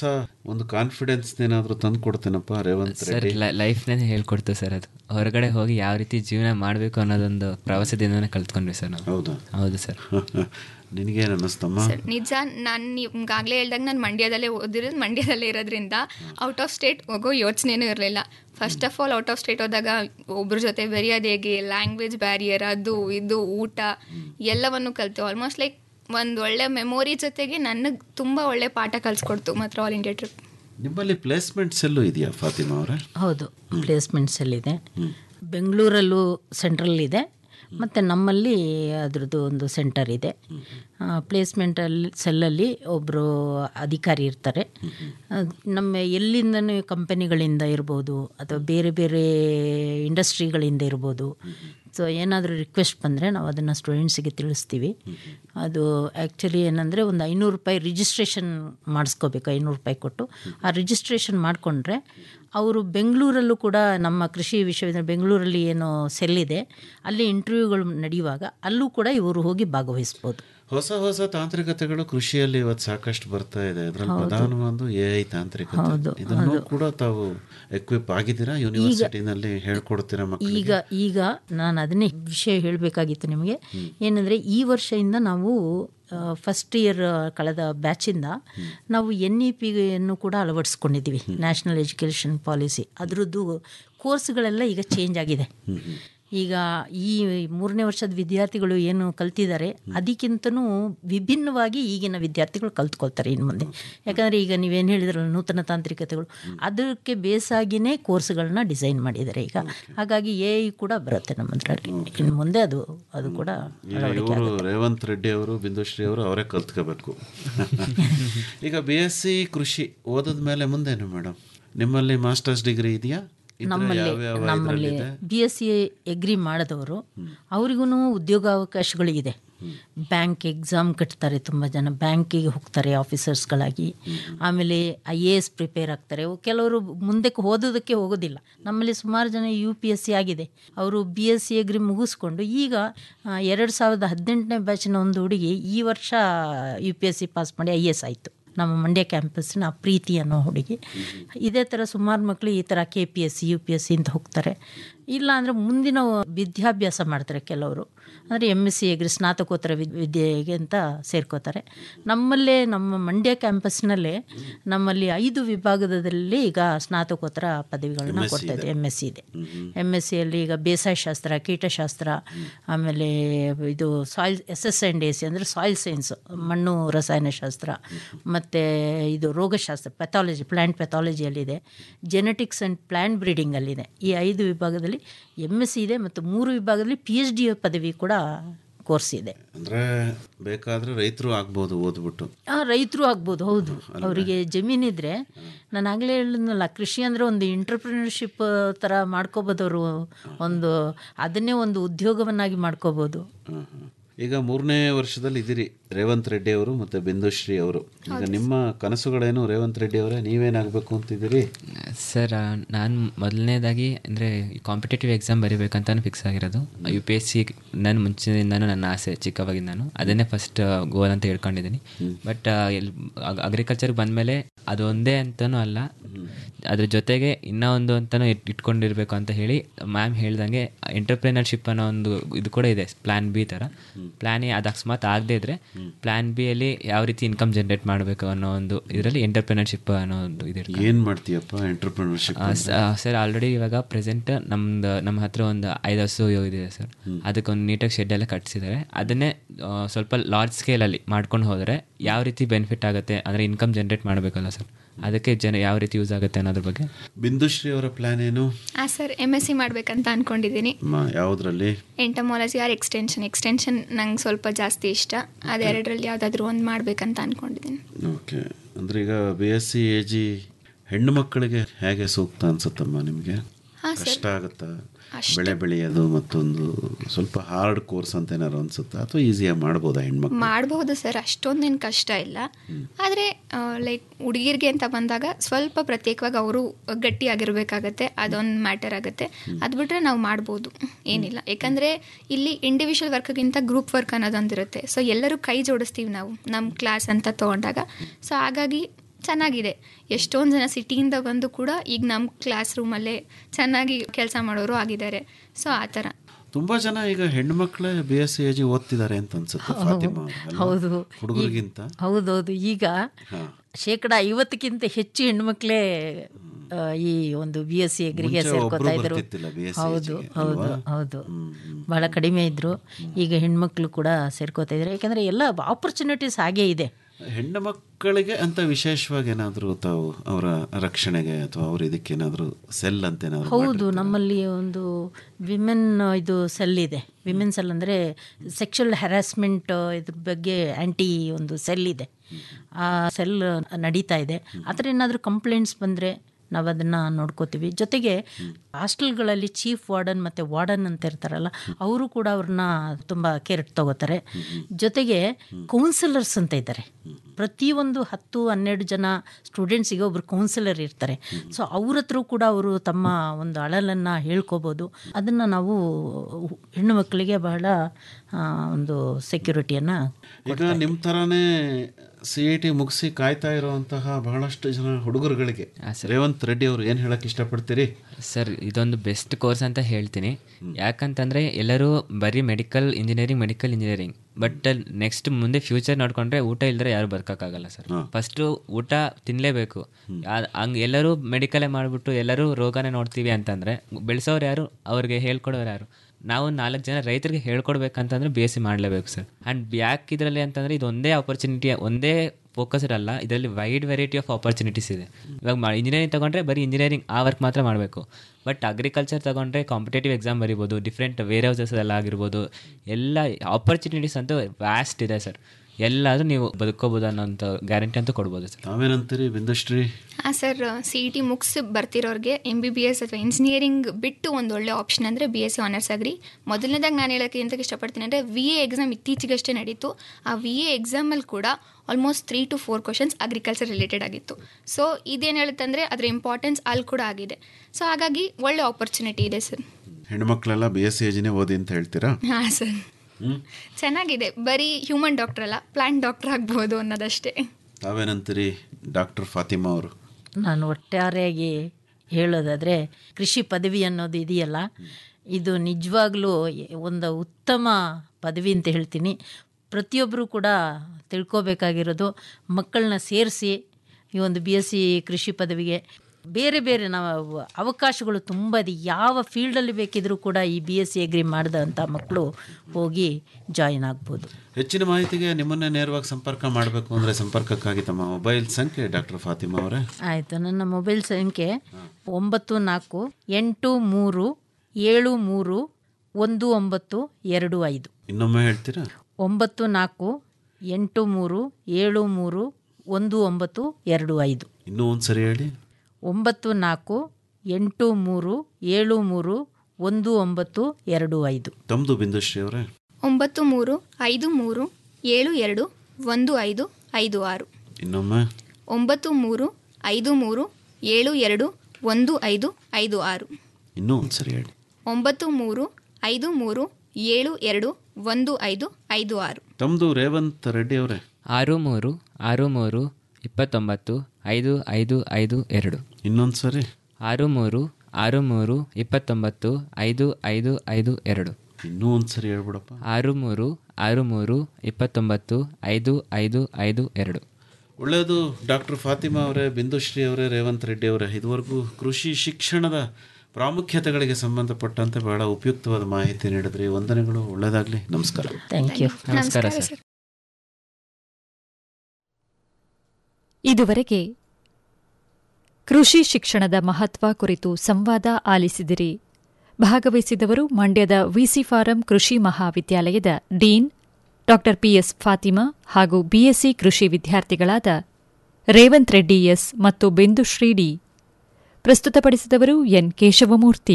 ಒಂದು ಕಾನ್ಫಿಡೆನ್ಸ್ ಏನಾದರೂ ತಂದು ಕೊಡ್ತೇನಪ್ಪ ರೇವಂತ್ ಸರ್ ರೆಡ್ಡಿ ಲೈಫ್ನೇ ಹೇಳ್ಕೊಡ್ತು ಸರ್ ಅದು ಹೊರಗಡೆ ಹೋಗಿ ಯಾವ ರೀತಿ ಜೀವನ ಮಾಡಬೇಕು ಅನ್ನೋದೊಂದು ಪ್ರವಾಸದಿಂದನೇ ಕಲ್ತ್ಕೊಂಡ್ವಿ ಸರ್ ನಾವು ಹೌದಾ ಹೌದು ಸರ್ ನಿನಗೇನು ಅನ್ನಿಸ್ತಮ್ಮ ಸರ್ ನಿಜ ನಾನು ನಿಮ್ಗಾಗಲೇ ಹೇಳ್ದಾಗ ನಾನು ಮಂಡ್ಯದಲ್ಲೇ ಓದಿರೋದು ಮಂಡ್ಯದಲ್ಲೇ ಇರೋದ್ರಿಂದ ಔಟ್ ಆಫ್ ಸ್ಟೇಟ್ ಹೋಗೋ ಯೋಚನೆನೂ ಇರಲಿಲ್ಲ first of all out of state ಹೋದಾಗ ಒಬ್ರ ಜೊತೆ ಬೆರೆಯೋದು ಹೇಗೆ ಲ್ಯಾಂಗ್ವೇಜ್ ಬ್ಯಾರಿಯರ್ ಅದು ಇದು ಊಟ ಎಲ್ಲವನ್ನು ಕಲಿತು ಆಲ್ಮೋಸ್ಟ್ ಲೈಕ್ ಒಂದು ಒಳ್ಳೆ ಮೆಮೊರಿ ಜೊತೆಗೆ ನನಗೆ ತುಂಬ ಒಳ್ಳೆ ಪಾಠ ಕಲಿಸ್ಕೊಡ್ತು ಮಾತ್ರ ಆಲ್ ಇಂಡಿಯಾ ಟ್ರಿಪ್ ನಿಮ್ಮಲ್ಲಿ ಪ್ಲೇಸ್ಮೆಂಟ್ಸ್ ಎಲ್ಲೂ ಇದೆಯಾ ಫಾತಿಮಾ ಅವರೇ ಹೌದು ಪ್ಲೇಸ್ಮೆಂಟ್ಸಲ್ಲಿದೆ ಬೆಂಗಳೂರಲ್ಲೂ ಸೆಂಟ್ರಲ್ ಇದೆ ಮತ್ತು ನಮ್ಮಲ್ಲಿ ಅದ್ರದ್ದು ಒಂದು ಸೆಂಟರ್ ಇದೆ ಪ್ಲೇಸ್ಮೆಂಟಲ್ಲಿ ಸೆಲ್ಲಲ್ಲಿ ಒಬ್ಬರು ಅಧಿಕಾರಿ ಇರ್ತಾರೆ ಅದ್ ನಮ್ಮ ಎಲ್ಲಿಂದನೂ ಕಂಪನಿಗಳಿಂದ ಇರ್ಬೋದು ಅಥವಾ ಬೇರೆ ಬೇರೆ ಇಂಡಸ್ಟ್ರಿಗಳಿಂದ ಇರ್ಬೋದು ಸೊ ಏನಾದರೂ ರಿಕ್ವೆಸ್ಟ್ ಬಂದರೆ ನಾವು ಅದನ್ನು ಸ್ಟೂಡೆಂಟ್ಸಿಗೆ ತಿಳಿಸ್ತೀವಿ ಅದು ಆ್ಯಕ್ಚುಲಿ ಏನಂದರೆ ಒಂದು ಐನೂರು ರೂಪಾಯಿ ರಿಜಿಸ್ಟ್ರೇಷನ್ ಮಾಡಿಸ್ಕೋಬೇಕು ಐನೂರು ರೂಪಾಯಿ ಕೊಟ್ಟು ಆ ರಿಜಿಸ್ಟ್ರೇಷನ್ ಮಾಡಿಕೊಂಡ್ರೆ ಅವರು ಬೆಂಗಳೂರಲ್ಲೂ ಕೂಡ ನಮ್ಮ ಕೃಷಿ ವಿಶ್ವವಿದ್ಯಾಲಯ ಬೆಂಗಳೂರಲ್ಲಿ ಏನು ಸೆಲ್ ಇದೆ ಅಲ್ಲಿ ಇಂಟರ್ವ್ಯೂಗಳು ನಡೆಯುವಾಗ ಅಲ್ಲೂ ಕೂಡ ಇವರು ಹೋಗಿ ಭಾಗವಹಿಸ್ಬೋದು ಹೊಸ ಹೊಸ ತಾಂತ್ರಿಕತೆಗಳು ಕೃಷಿಯಲ್ಲಿ ಇವತ್ತು ಸಾಕಷ್ಟು ಬರ್ತಾ ಇದೆ ಅದರಲ್ಲಿ ಪ್ರಧಾನವಾದ ಎ ಐ ತಾಂತ್ರಿಕತೆ ಇದನ್ನು ಕೂಡ ತಾವು ಎಕ್ವಿಪ್ ಆಗಿದ್ದೀರಾ ಯೂನಿವರ್ಸಿಟಿನಲ್ಲಿ ಹೇಳ್ಕೊಡ್ತೀರಾ ಮಕ್ಕಳಿಗೆ ಈಗ ಈಗ ನಾನು ಅದನ್ನೇ ವಿಷಯ ಹೇಳಬೇಕಾಗಿತ್ತು ನಿಮಗೆ ಏನಂದರೆ ಈ ವರ್ಷದಿಂದ ನಾವು ಫಸ್ಟ್ ಇಯರ್ ಕಳೆದ ಬ್ಯಾಚಿಂದ ನಾವು ಎನ್ ಇ ಪಿಯನ್ನು ಕೂಡ ಅಳವಡಿಸ್ಕೊಂಡಿದ್ದೀವಿ ನ್ಯಾಷನಲ್ ಎಜುಕೇಷನ್ ಪಾಲಿಸಿ ಅದರದ್ದು ಕೋರ್ಸ್ಗಳೆಲ್ಲ ಈಗ ಚೇಂಜ್ ಆಗಿದೆ ಈಗ ಈ ಮೂರನೇ ವರ್ಷದ ವಿದ್ಯಾರ್ಥಿಗಳು ಏನು ಕಲ್ತಿದ್ದಾರೆ ಅದಕ್ಕಿಂತನೂ ವಿಭಿನ್ನವಾಗಿ ಈಗಿನ ವಿದ್ಯಾರ್ಥಿಗಳು ಕಲ್ತ್ಕೊಳ್ತಾರೆ ಇನ್ನು ಮುಂದೆ ಯಾಕಂದರೆ ಈಗ ನೀವೇನು ಹೇಳಿದ್ರಲ್ಲ ನೂತನ ತಾಂತ್ರಿಕತೆಗಳು ಅದಕ್ಕೆ ಬೇಸಾಗಿನೇ ಕೋರ್ಸ್ಗಳನ್ನ ಡಿಸೈನ್ ಮಾಡಿದ್ದಾರೆ ಈಗ ಹಾಗಾಗಿ ಎ ಐ ಕೂಡ ಬರುತ್ತೆ ನಮ್ಮದ್ರಲ್ಲಿ ಇನ್ನು ಮುಂದೆ ಅದು ಅದು ಕೂಡ ಈಗ ಇವರು ರೇವಂತ್ ರೆಡ್ಡಿ ಅವರು ಬಿಂದುಶ್ರೀ ಅವರು ಅವರೇ ಕಲ್ತ್ಕೋಬೇಕು ಈಗ ಬಿ ಎಸ್ ಸಿ ಕೃಷಿ ಓದದ ಮೇಲೆ ಮುಂದೇನು ಮೇಡಮ್ ನಿಮ್ಮಲ್ಲಿ ಮಾಸ್ಟರ್ಸ್ ಡಿಗ್ರಿ ಇದೆಯಾ ಇದ್ರೆ ನಮ್ಮಲ್ಲಿ ಯಾವ್ಯಾವ ನಮ್ಮಲ್ಲಿ ಇದ್ರಲ್ಲಿದೆ? ಬಿ ಎಸ್ ಸಿ ಎಗ್ರಿ ಮಾಡಿದವರು ಅವರಿಗೂ ಉದ್ಯೋಗಾವಕಾಶಗಳು ಇದೆ ಬ್ಯಾಂಕ್ ಎಕ್ಸಾಮ್ ಕಟ್ತಾರೆ ತುಂಬ ಜನ ಬ್ಯಾಂಕಿಗೆ ಹೋಗ್ತಾರೆ ಆಫೀಸರ್ಸ್ಗಳಾಗಿ ಆಮೇಲೆ ಐ ಎ ಎಸ್ ಪ್ರಿಪೇರ್ ಆಗ್ತಾರೆ ಕೆಲವರು ಮುಂದಕ್ಕೆ ಓದೋದಕ್ಕೆ ಹೋಗೋದಿಲ್ಲ ನಮ್ಮಲ್ಲಿ ಸುಮಾರು ಜನ ಯು ಪಿ ಎಸ್ ಸಿ ಆಗಿದೆ ಅವರು ಬಿ ಎಸ್ ಸಿ ಎಗ್ರಿ ಮುಗಿಸ್ಕೊಂಡು ಈಗ ಎರಡು ಸಾವಿರದ ಹದಿನೆಂಟನೇ ಬ್ಯಾಚಿನ ಒಂದು ಹುಡುಗಿ ಈ ವರ್ಷ U P S C pass ಮಾಡಿ ಐ ಎಸ್ ಆಯಿತು ನಮ್ಮ ಮಂಡ್ಯ ಕ್ಯಾಂಪಸ್ಸಿನ ಪ್ರೀತಿ ಅನ್ನೋ ಹುಡುಗಿ ಇದೇ ಥರ ಸುಮಾರು ಮಕ್ಕಳು ಈ ಥರ K P S C U P S C ಅಂತ ಹೋಗ್ತಾರೆ ಇಲ್ಲ ಅಂದರೆ ಮುಂದಿನ ವಿದ್ಯಾಭ್ಯಾಸ ಮಾಡ್ತಾರೆ ಕೆಲವರು ಅಂದರೆ ಎಮ್ ಎಸ್ ಸಿ ಎಗ್ರಿ ಸ್ನಾತಕೋತ್ತರ ವಿದ್ ವಿದ್ಯೆಗೆ ಅಂತ ಸೇರ್ಕೋತಾರೆ ನಮ್ಮಲ್ಲೇ ನಮ್ಮ ಮಂಡ್ಯ ಕ್ಯಾಂಪಸ್ನಲ್ಲೇ ನಮ್ಮಲ್ಲಿ ಐದು ವಿಭಾಗದಲ್ಲಿ ಈಗ ಸ್ನಾತಕೋತ್ತರ ಪದವಿಗಳನ್ನ ಕೊಡ್ತಾ ಇದ್ದೀವಿ ಎಮ್ ಎಸ್ ಸಿ ಇದೆ ಎಮ್ ಎಸ್ ಸಿಯಲ್ಲಿ ಈಗ ಬೇಸಾಯ ಶಾಸ್ತ್ರ ಕೀಟಶಾಸ್ತ್ರ ಆಮೇಲೆ ಇದು soil S S and A C ಅಂದರೆ ಸಾಯಿಲ್ ಸೈನ್ಸ್ ಮಣ್ಣು ರಸಾಯನಶಾಸ್ತ್ರ ಮತ್ತು ಇದು ರೋಗಶಾಸ್ತ್ರ ಪೆಥಾಲಜಿ ಪ್ಲ್ಯಾಂಟ್ ಪೆಥಾಲಜಿಯಲ್ಲಿದೆ ಜೆನೆಟಿಕ್ಸ್ ಆ್ಯಂಡ್ ಪ್ಲ್ಯಾಂಟ್ ಬ್ರೀಡಿಂಗಲ್ಲಿದೆ ಈ ಐದು ವಿಭಾಗದಲ್ಲಿ ಎಮ್ ಎಸ್ ಸಿ ಇದೆ ಮತ್ತು ಮೂರು ವಿಭಾಗದಲ್ಲಿ ಪಿ ಎಚ್ ಡಿ ಪದವಿ ಕೂಡ ಕೋರ್ಸ್ ಇದೆ ಅಂದ್ರೆ ಬೇಕಾದ್ರೆ ರೈತರು ಆಗ್ಬೋದು ಓದ್ಬಿಟ್ಟು ಆ ರೈತರು ಆಗ್ಬೋದು ಹೌದು ಅವರಿಗೆ ಜಮೀನಿದ್ರೆ ನಾನು ಆಗಲೇ ಹೇಳಿದ್ನಲ್ಲ ಕೃಷಿ ಅಂದರೆ ಒಂದು ಇಂಟರ್ಪ್ರಿನರ್ಶಿಪ್ ಥರ ಮಾಡ್ಕೋಬೋದು ಅವರು ಒಂದು ಅದನ್ನೇ ಒಂದು ಉದ್ಯೋಗವನ್ನಾಗಿ ಮಾಡ್ಕೋಬೋದು ಹ್ಮ್, ಹ್ಮ್. ಈಗ ಮೂರನೇ ವರ್ಷದಲ್ಲಿ ಇದ್ದೀರಿ ರೇವಂತ್ ರೆಡ್ಡಿ ಅವರು ಮತ್ತೆ ಬಿಂದುಶ್ರೀ ಅವರು ಈಗ ನಿಮ್ಮ ಕನಸುಗಳೇನು ರೇವಂತ್ ರೆಡ್ಡಿ ಅವರೇ ನೀವೇನಾಗಬೇಕು ಅಂತಿದ್ದೀರಿ ಸರ್ ನಾನು ಮೊದಲನೇದಾಗಿ ಅಂದರೆ ಕಾಂಪಿಟೇಟಿವ್ ಎಕ್ಸಾಮ್ ಬರೀಬೇಕಂತಾನು ಫಿಕ್ಸ್ ಆಗಿರೋದು ಯು ಪಿ ಎಸ್ ಸಿ ನಾನು ಮುಂಚಿನಿಂದನೂ ನನ್ನ ಆಸೆ ಚಿಕ್ಕವಾಗಿಂದ ನಾನು ಅದನ್ನೇ ಫಸ್ಟ್ ಗೋಲ್ ಅಂತ ಹೇಳ್ಕೊಂಡಿದ್ದೀನಿ ಬಟ್ ಎಲ್ಲಿ ಅಗ್ರಿಕಲ್ಚರ್ಗೆ ಬಂದಮೇಲೆ ಅದು ಒಂದೇ ಅಂತಲೂ ಅಲ್ಲ ಅದ್ರ ಜೊತೆಗೆ ಇನ್ನೂ ಒಂದು ಅಂತಲೂ ಇಟ್ ಇಟ್ಕೊಂಡಿರ್ಬೇಕು ಅಂತ ಹೇಳಿ ಮ್ಯಾಮ್ ಹೇಳ್ದಂಗೆ ಎಂಟರ್ಪ್ರಿನರ್ಶಿಪ್ ಅನ್ನೋ ಒಂದು ಇದು ಕೂಡ ಇದೆ ಪ್ಲ್ಯಾನ್ ಬಿ ಥರ ಪ್ಲ್ಯಾನ್ ಎ ಅದು ಅಕಸ್ಮಾತ್ ಆಗದೇ ಇದ್ರೆ ಪ್ಲ್ಯಾನ್ ಬಿ ಅಲ್ಲಿ ಯಾವ ರೀತಿ ಇನ್ಕಮ್ ಜನರೇಟ್ ಮಾಡಬೇಕು ಅನ್ನೋ ಒಂದು ಇದರಲ್ಲಿ ಎಂಟರ್ಪ್ರಿನರ್ಶಿಪ್ ಅನ್ನೋ ಒಂದು ಇದು ಏನ್ ಮಾಡ್ತೀಯಪ್ಪ ಎಂಟರ್ಪ್ರಿನರ್ಶಿಪ್ ಸರ್ ಆಲ್ರೆಡಿ ಇವಾಗ ಪ್ರೆಸೆಂಟ್ ನಮ್ದು ನಮ್ಮ ಹತ್ರ ಒಂದು ಐದು ಹಸು ಇದೆ ಸರ್ ಅದಕ್ಕೆ ಒಂದು ನೀಟಾಗಿ ಶೆಡ್ ಎಲ್ಲ ಕಟ್ಸಿದ್ದಾರೆ ಅದನ್ನೇ ಆ, ಸ್ವಲ್ಪ ಲಾರ್ಜ್ ಸ್ಕೇಲಲ್ಲಿ ಮಾಡ್ಕೊಂಡು ಹೋದರೆ ಯಾವ ರೀತಿ ಬೆನಿಫಿಟ್ ಆಗುತ್ತೆ ಅಂದರೆ ಇನ್ಕಮ್ ಜನರೇಟ್ ಮಾಡಬೇಕಲ್ಲ ಸರ್ ಅದಕ್ಕೆ ಜನ ಯಾವ ರೀತಿ ಯೂಸ್ ಆಗುತ್ತೆ ಅನ್ನೋದ್ರ ಬಗ್ಗೆ ಬಿಂದುಶ್ರೀ ಅವರ ಪ್ಲಾನ್ ಏನು ಹಾಂ ಸರ್ ಎಮ್ ಎಸ್ ಸಿ ಮಾಡ್ಬೇಕಂತ ಅಂದ್ಕೊಂಡಿದ್ದೀನಿ ಮ- ಯಾವುದ್ರಲ್ಲಿ ಎಂಟಮಾಲಜಿ ಆರ್ ಎಕ್ಸ್ಟೆನ್ಷನ್ ಎಕ್ಸ್ಟೆನ್ಷನ್ ನಂಗೆ ಸ್ವಲ್ಪ ಜಾಸ್ತಿ ಇಷ್ಟ ಅದೆರಡರಲ್ಲಿ ಯಾವುದಾದ್ರೂ ಒಂದು ಮಾಡ್ಬೇಕಂತ ಅಂದ್ಕೊಂಡಿದ್ದೀನಿ ಓಕೆ ಅಂದ್ರೆ ಈಗ B S C A G ಹೆಣ್ಣು ಮಕ್ಕಳಿಗೆ ಹೇಗೆ ಸೂಕ್ತ ಅನ್ಸುತ್ತಮ್ಮ ನಿಮಗೆ ಹಾಂ ಸರ್ ಕಷ್ಟ ಆಗುತ್ತಾ ಬೆಳೆ ಬೆಳೆಯೋದು ಮತ್ತೊಂದು ಸ್ವಲ್ಪ ಹಾರ್ಡ್ ಕೋರ್ಸ್ ಅಂತ ಏನಾರು ಅನ್ಸುತ್ತಾ ಅಥವಾ ಈಸಿಯಾಗಿ ಮಾಡ್ಬೋದಾ ಹೆಣ್ಮಕ್ಳು ಮಾಡ್ಬೋದು ಸರ್ ಅಷ್ಟೊಂದೇನು ಕಷ್ಟ ಇಲ್ಲ ಆದರೆ ಲೈಕ್ ಹುಡುಗಿರಿಗೆ ಅಂತ ಬಂದಾಗ ಸ್ವಲ್ಪ ಪ್ರತ್ಯೇಕವಾಗಿ ಅವರು ಗಟ್ಟಿಯಾಗಿರ್ಬೇಕಾಗತ್ತೆ ಅದೊಂದು ಮ್ಯಾಟರ್ ಆಗುತ್ತೆ ಅದು ಬಿಟ್ಟರೆ ನಾವು ಮಾಡ್ಬೋದು ಏನಿಲ್ಲ ಯಾಕಂದರೆ ಇಲ್ಲಿ ಇಂಡಿವಿಜುವಲ್ ವರ್ಕ್ಗಿಂತ ಗ್ರೂಪ್ ವರ್ಕ್ ಅನ್ನೋದೊಂದಿರುತ್ತೆ ಸೊ ಎಲ್ಲರೂ ಕೈ ಜೋಡಿಸ್ತೀವಿ ನಾವು ನಮ್ಮ ಕ್ಲಾಸ್ ಅಂತ ತೊಗೊಂಡಾಗ ಸೊ ಹಾಗಾಗಿ ಚೆನ್ನಾಗಿದೆ ಎಷ್ಟೊಂದು ಜನ ಸಿಟಿಯಿಂದ ಬಂದು ಕೂಡ ಈಗ ನಮ್ಮ ಕ್ಲಾಸ್ ರೂಮಲ್ಲೇ ಚೆನ್ನಾಗಿ ಕೆಲಸ ಮಾಡೋರು ಆಗಿದ್ದಾರೆ ಸೊ ಆ ಥರ ತುಂಬಾ ಜನ ಈಗ ಹೆಣ್ಮಕ್ಳೇ ಬಿ ಎಸ್ ಸಿ ಎಜಿ ಓದ್ತಿದ್ದಾರೆ ಅಂತ ಅನ್ಸುತ್ತೆ ಫಾತಿಮಾ ಅವ್ರೆ, ಅಲ್ವಾ? ಹೌದು ಹುಡುಗರಿಗಿಂತ ಹೌದೌದು ಈಗ ಹಾ. ಶೇಕಡ ಐವತ್ತಕ್ಕಿಂತ ಹೆಚ್ಚು ಹೆಣ್ಮಕ್ಳೇ ಆ, ಈ ಒಂದು ಬಿ ಎಸ್ ಸಿ ಅಗ್ರಿಗೆ ಮುಂಚೆ ಸೇರ್ಕೋತಾ ಒಬ್ರು ಇದ್ರು ಬರ್ತಿತ್ತಿಲ್ಲ BSc ಹೌದು ಗೆ, ಹೌದು ಅಲ್ವಾ? ಹೌದು ಬಹಳ ಕಡಿಮೆ ಇದ್ರು ಈಗ ಹೆಣ್ಮಕ್ಳು ಕೂಡ ಸೇರ್ಕೋತಾ ಇದ್ದಾರೆ ಯಾಕಂದ್ರೆ ಎಲ್ಲ ಆಪರ್ಚುನಿಟೀಸ್ ಹಾಗೇ ಇದೆ ಹೆಣ್ಣು ಮಕ್ಕಳಿಗೆ ಅಂತ ವಿಶೇಷವಾಗಿ ಏನಾದರೂ ತಾವು ಅವರ ರಕ್ಷಣೆಗೆ ಅಥವಾ ಅವ್ರ ಇದಕ್ಕೆ ಏನಾದರೂ ಸೆಲ್ ಅಂತ ಏನಾದರೂ ಹೌದು ನಮ್ಮಲ್ಲಿ ಒಂದು ವಿಮೆನ್ ಇದು ಸೆಲ್ ಇದೆ ವಿಮೆನ್ ಸೆಲ್ ಅಂದರೆ ಸೆಕ್ಷುವಲ್ ಹ್ಯಾರಾಸ್ಮೆಂಟ್ ಇದ್ರ ಬಗ್ಗೆ ಆ್ಯಂಟಿ ಒಂದು ಸೆಲ್ ಇದೆ ಆ ಸೆಲ್ ನಡೀತಾ ಇದೆ ಆ ಥರ ಏನಾದರೂ ಕಂಪ್ಲೇಂಟ್ಸ್ ಬಂದರೆ ನಾವು ಅದನ್ನು ನೋಡ್ಕೋತೀವಿ ಜೊತೆಗೆ ಹಾಸ್ಟೆಲ್ಗಳಲ್ಲಿ ಚೀಫ್ ವಾರ್ಡನ್ ಮತ್ತು ವಾರ್ಡನ್ ಅಂತ ಇರ್ತಾರಲ್ಲ ಅವರು ಕೂಡ ಅವ್ರನ್ನ ತುಂಬ ಕೇರ್ ತಗೋತಾರೆ ಜೊತೆಗೆ ಕೌನ್ಸಿಲರ್ಸ್ ಅಂತ ಇದ್ದಾರೆ ಪ್ರತಿಯೊಂದು ಹತ್ತು ಹನ್ನೆರಡು ಜನ ಸ್ಟೂಡೆಂಟ್ಸಿಗೆ ಒಬ್ರು ಕೌನ್ಸಿಲರ್ ಇರ್ತಾರೆ ಸೊ ಅವ್ರ ಹತ್ರ ಕೂಡ ಅವರು ತಮ್ಮ ಒಂದು ಅಳಲನ್ನು ಹೇಳ್ಕೋಬೋದು ಅದನ್ನು ನಾವು ಹೆಣ್ಣು ಮಕ್ಕಳಿಗೆ ಬಹಳ ಆ, ಒಂದು ಸೆಕ್ಯೂರಿಟಿಯನ್ನು ಈಗ ನಿಮ್ಮ ಥರನೇ ಸಿ ಇ ಟಿ ಮುಗಿಸಿ ಕಾಯ್ತಾ ಇರುವಂತಹ ಬಹಳಷ್ಟು ಜನ ಹುಡುಗರುಗಳಿಗೆ ರೇವಂತ್ ರೆಡ್ಡಿ ಅವರು ಏನು ಹೇಳಕ್ ಇಷ್ಟಪಡ್ತೀರಿ ಸರ್ ಇದೊಂದು ಬೆಸ್ಟ್ ಕೋರ್ಸ್ ಅಂತ ಹೇಳ್ತೀನಿ ಯಾಕಂತಂದರೆ ಎಲ್ಲರೂ ಬರೀ medical engineering medical engineering but next ಮುಂದೆ ಫ್ಯೂಚರ್ ನೋಡ್ಕೊಂಡ್ರೆ ಊಟ ಇಲ್ದ್ರೆ ಯಾರು ಬದುಕೋಕ್ಕಾಗಲ್ಲ ಸರ್ ಫಸ್ಟು ಊಟ ತಿನ್ನಲೇಬೇಕು ಹಂಗೆ ಎಲ್ಲರೂ ಮೆಡಿಕಲೇ ಮಾಡಿಬಿಟ್ಟು ಎಲ್ಲರೂ ರೋಗನೇ ನೋಡ್ತೀವಿ ಅಂತಂದರೆ ಬೆಳೆಸೋರು ಯಾರು ಅವ್ರಿಗೆ ಹೇಳ್ಕೊಡೋರು ಯಾರು ನಾವು ನಾಲ್ಕು ಜನ ರೈತರಿಗೆ ಹೇಳ್ಕೊಡ್ಬೇಕಂತಂದ್ರೆ ಬಿ ಎಸ್ ಸಿ ಮಾಡಲೇಬೇಕು ಸರ್ ಆ್ಯಂಡ್ ಯಾಕೆ ಇದರಲ್ಲಿ ಅಂತಂದರೆ ಇದು ಒಂದೇ ಆಪರ್ಚುನಿಟಿ ಒಂದೇ ಫೋಕಸ್ ಇರಲ್ಲ ಇದರಲ್ಲಿ ವೈಡ್ ವೆರೈಟಿ ಆಫ್ ಆಪರ್ಚುನಿಟೀಸ್ ಇದೆ ಇವಾಗ ಮಾ ಇಂಜಿನಿಯರಿಂಗ್ ತೊಗೊಂಡ್ರೆ ಬರೀ ಇಂಜಿನಿಯರಿಂಗ್ ಆ ವರ್ಕ್ ಮಾತ್ರ ಮಾಡಬೇಕು ಬಟ್ ಅಗ್ರಿಕಲ್ಚರ್ ತೊಗೊಂಡ್ರೆ ಕಾಂಪಿಟೇಟಿವ್ ಎಕ್ಸಾಮ್ ಬರಿಬೋದು ಡಿಫ್ರೆಂಟ್ ವೇರ್ ಹೌಸಸ್ ಎಲ್ಲ ಆಗಿರ್ಬೋದು ಎಲ್ಲ ಆಪರ್ಚುನಿಟೀಸ್ ಅಂತೂ ವ್ಯಾಸ್ಟ್ ಇದೆ ಸರ್ ಎಲ್ಲಾದರೂ ನೀವು ಬದುಕೋಬೋದು ಅನ್ನೋಂಥ ಗ್ಯಾರಂಟಿ ಅಂತೂ ಕೊಡ್ಬೋದು ಸರ್ ತಾವೇನಂತೀರಿ ಬಿಂದುಶ್ರೀ ಹಾಂ ಸರ್ ಸಿ ಇ ಟಿ ಮುಗಿಸಿ ಬರ್ತಿರೋರಿಗೆ ಎಮ್ ಬಿ ಬಿ ಎಸ್ ಅಥವಾ ಇಂಜಿನಿಯರಿಂಗ್ ಬಿಟ್ಟು ಒಂದು ಒಳ್ಳೆ ಆಪ್ಷನ್ ಅಂದರೆ B S C honours agri ಮೊದಲನೇದಾಗಿ ನಾನು ಹೇಳೋಕ್ಕೆ ಎಂತಕ್ಕೆ ಇಷ್ಟಪಡ್ತೀನಿ ಅಂದರೆ ವಿ ಎ ಎಕ್ಸಾಮ್ ಇತ್ತೀಚೆಗಷ್ಟೇ ನಡೀತು ಆ ವಿ ಎ ಎಕ್ಸಾಮಲ್ಲಿ ಕೂಡ almost three to four questions agriculture related ಆಗಿತ್ತು ಸೊ ಇದೇನು ಹೇಳುತ್ತಂದರೆ ಅದರ ಇಂಪಾರ್ಟೆನ್ಸ್ ಅಲ್ಲಿ ಕೂಡ ಆಗಿದೆ ಸೊ ಹಾಗಾಗಿ ಒಳ್ಳೆ ಆಪರ್ಚುನಿಟಿ ಇದೆ ಸರ್ ಹೆಣ್ಮಕ್ಳೆಲ್ಲ ಬಿ ಎಸ್ ಸಿ ಎಜಿನೇ ಓದಿ ಅಂತ ಹೇಳ್ತೀರಾ ಹಾಂ ಸರ್ ಚೆನ್ನಾಗಿದೆ ಬರೀ ಹ್ಯೂಮನ್ ಡಾಕ್ಟರ್ ಅಲ್ಲ ಪ್ಲಾಂಟ್ ಡಾಕ್ಟರ್ ಆಗ್ಬೋದು ಅನ್ನೋದಷ್ಟೇ ತಾವೇನಂತೀರಿ ಡಾಕ್ಟರ್ ಫಾತಿಮಾ ಅವರು ನಾನು ಒಟ್ಟಾರೆಯಾಗಿ ಹೇಳೋದಾದರೆ ಕೃಷಿ ಪದವಿ ಅನ್ನೋದು ಇದೆಯಲ್ಲ ಇದು ನಿಜವಾಗ್ಲೂ ಒಂದು ಉತ್ತಮ ಪದವಿ ಅಂತ ಹೇಳ್ತೀನಿ ಪ್ರತಿಯೊಬ್ಬರು ಕೂಡ ತಿಳ್ಕೊಬೇಕಾಗಿರೋದು ಮಕ್ಕಳನ್ನ ಸೇರಿಸಿ ಈ ಒಂದು ಬಿ ಎಸ್ ಸಿ ಕೃಷಿ ಪದವಿಗೆ ಬೇರೆ ಬೇರೆ ನಾವು ಅವಕಾಶಗಳು ತುಂಬ ಇದೆ ಯಾವ ಫೀಲ್ಡಲ್ಲಿ ಬೇಕಿದ್ರೂ ಕೂಡ ಈ ಬಿ ಎಸ್ ಸಿ ಅಗ್ರಿ ಮಾಡಿದಂಥ ಮಕ್ಕಳು ಹೋಗಿ ಜಾಯಿನ್ ಆಗ್ಬೋದು ಹೆಚ್ಚಿನ ಮಾಹಿತಿಗೆ ನಿಮ್ಮನ್ನೇ ನೇರವಾಗಿ ಸಂಪರ್ಕ ಮಾಡಬೇಕು ಅಂದರೆ ಸಂಪರ್ಕಕ್ಕಾಗಿ ತಮ್ಮ ಮೊಬೈಲ್ ಸಂಖ್ಯೆ ಡಾಕ್ಟರ್ ಫಾತಿಮಾ ಅವರೇ ಆಯಿತು ನನ್ನ ಮೊಬೈಲ್ ಸಂಖ್ಯೆ ಒಂಬತ್ತು ನಾಲ್ಕು ಎಂಟು ಮೂರು ಏಳು ಮೂರು ಒಂದು ಒಂಬತ್ತು ಎರಡು ಐದು ಇನ್ನೊಮ್ಮೆ ಹೇಳ್ತೀರಾ ಒಂಬತ್ತು ನಾಲ್ಕು ಎಂಟು ಮೂರು ಏಳು ಮೂರು ಒಂದು ಒಂಬತ್ತು ಎರಡು ಐದು ಇನ್ನೂ ಒಂದು ಸರಿ ಹೇಳಿ ಒಂಬತ್ತು ನಾಲ್ಕು ಎಂಟು ಮೂರು ಏಳು ಮೂರು ಒಂದು ಒಂಬತ್ತು ಎರಡು ಐದು ತಮ್ಮದು ಬಿಂದುಶ್ರೀ ಅವರೇ ಒಂಬತ್ತು ಮೂರು ಐದು ಮೂರು ಏಳು ಎರಡು ಒಂದು ಐದು ಐದು ಆರು ಇನ್ನೊಮ್ಮೆ ಒಂಬತ್ತು ಮೂರು ಐದು ಮೂರು ಏಳು ಎರಡು ಒಂದು ಐದು ಐದು ಆರು ಇನ್ನೂ ಒಂದು ಸರಿ ಹೇಳಿ ಒಂಬತ್ತು ಮೂರು ಐದು ಮೂರು ಏಳು ಎರಡು ಒಂದು ಐದು ಐದು ಆರು ತಮ್ಮದು ರೇವಂತ್ ರೆಡ್ಡಿ ಅವರೇ ಆರು ಮೂರು ಆರು ಮೂರು ಇಪ್ಪತ್ತೊಂಬತ್ತು ಐದು ಐದು ಐದು ಎರಡು ಇನ್ನೊಂದು ಸರಿ ಆರು ಮೂರು ಆರು ಮೂರು ಇಪ್ಪತ್ತೊಂಬತ್ತು ಐದು ಐದು ಐದು ಎರಡು ಇನ್ನೂ ಒಂದು ಸರಿ ಹೇಳ್ಬಿಡಪ್ಪ ಆರು ಮೂರು ಆರು ಮೂರು ಇಪ್ಪತ್ತೊಂಬತ್ತು ಐದು ಐದು ಐದು ಎರಡು ಒಳ್ಳೆಯದು ಡಾಕ್ಟರ್ ಫಾತಿಮಾ ಅವರೇ ಬಿಂದುಶ್ರೀ ಅವರೇ ರೇವಂತ್ ರೆಡ್ಡಿ ಅವರೇ ಇದುವರೆಗೂ ಕೃಷಿ ಶಿಕ್ಷಣದ ಪ್ರಾಮುಖ್ಯತೆಗಳಿಗೆ ಸಂಬಂಧಪಟ್ಟಂತೆ ಬಹಳ ಉಪಯುಕ್ತವಾದ ಮಾಹಿತಿ ನೀಡಿದ್ರಿ ವಂದನೆಗಳು ಒಳ್ಳೆಯದಾಗಲಿ ನಮಸ್ಕಾರ ಥ್ಯಾಂಕ್ ಯು ನಮಸ್ಕಾರ ಸರ್ ಇದುವರೆಗೆ ಕೃಷಿ ಶಿಕ್ಷಣದ ಮಹತ್ವ ಕುರಿತು ಸಂವಾದ ಆಲಿಸಿದಿರಿ ಭಾಗವಹಿಸಿದವರು ಮಂಡ್ಯದ ವಿಸಿ ಫಾರಂ ಕೃಷಿ ಮಹಾವಿದ್ಯಾಲಯದ ಡೀನ್ ಡಾ ಪಿಎಸ್ ಫಾತಿಮಾ ಹಾಗೂ ಬಿಎಸ್ಸಿ ಕೃಷಿ ವಿದ್ಯಾರ್ಥಿಗಳಾದ ರೇವಂತ್ ರೆಡ್ಡಿ ಎಸ್ ಮತ್ತು ಬಿಂದುಶ್ರೀ ಡಿ ಪ್ರಸ್ತುತಪಡಿಸಿದವರು ಎನ್ ಕೇಶವಮೂರ್ತಿ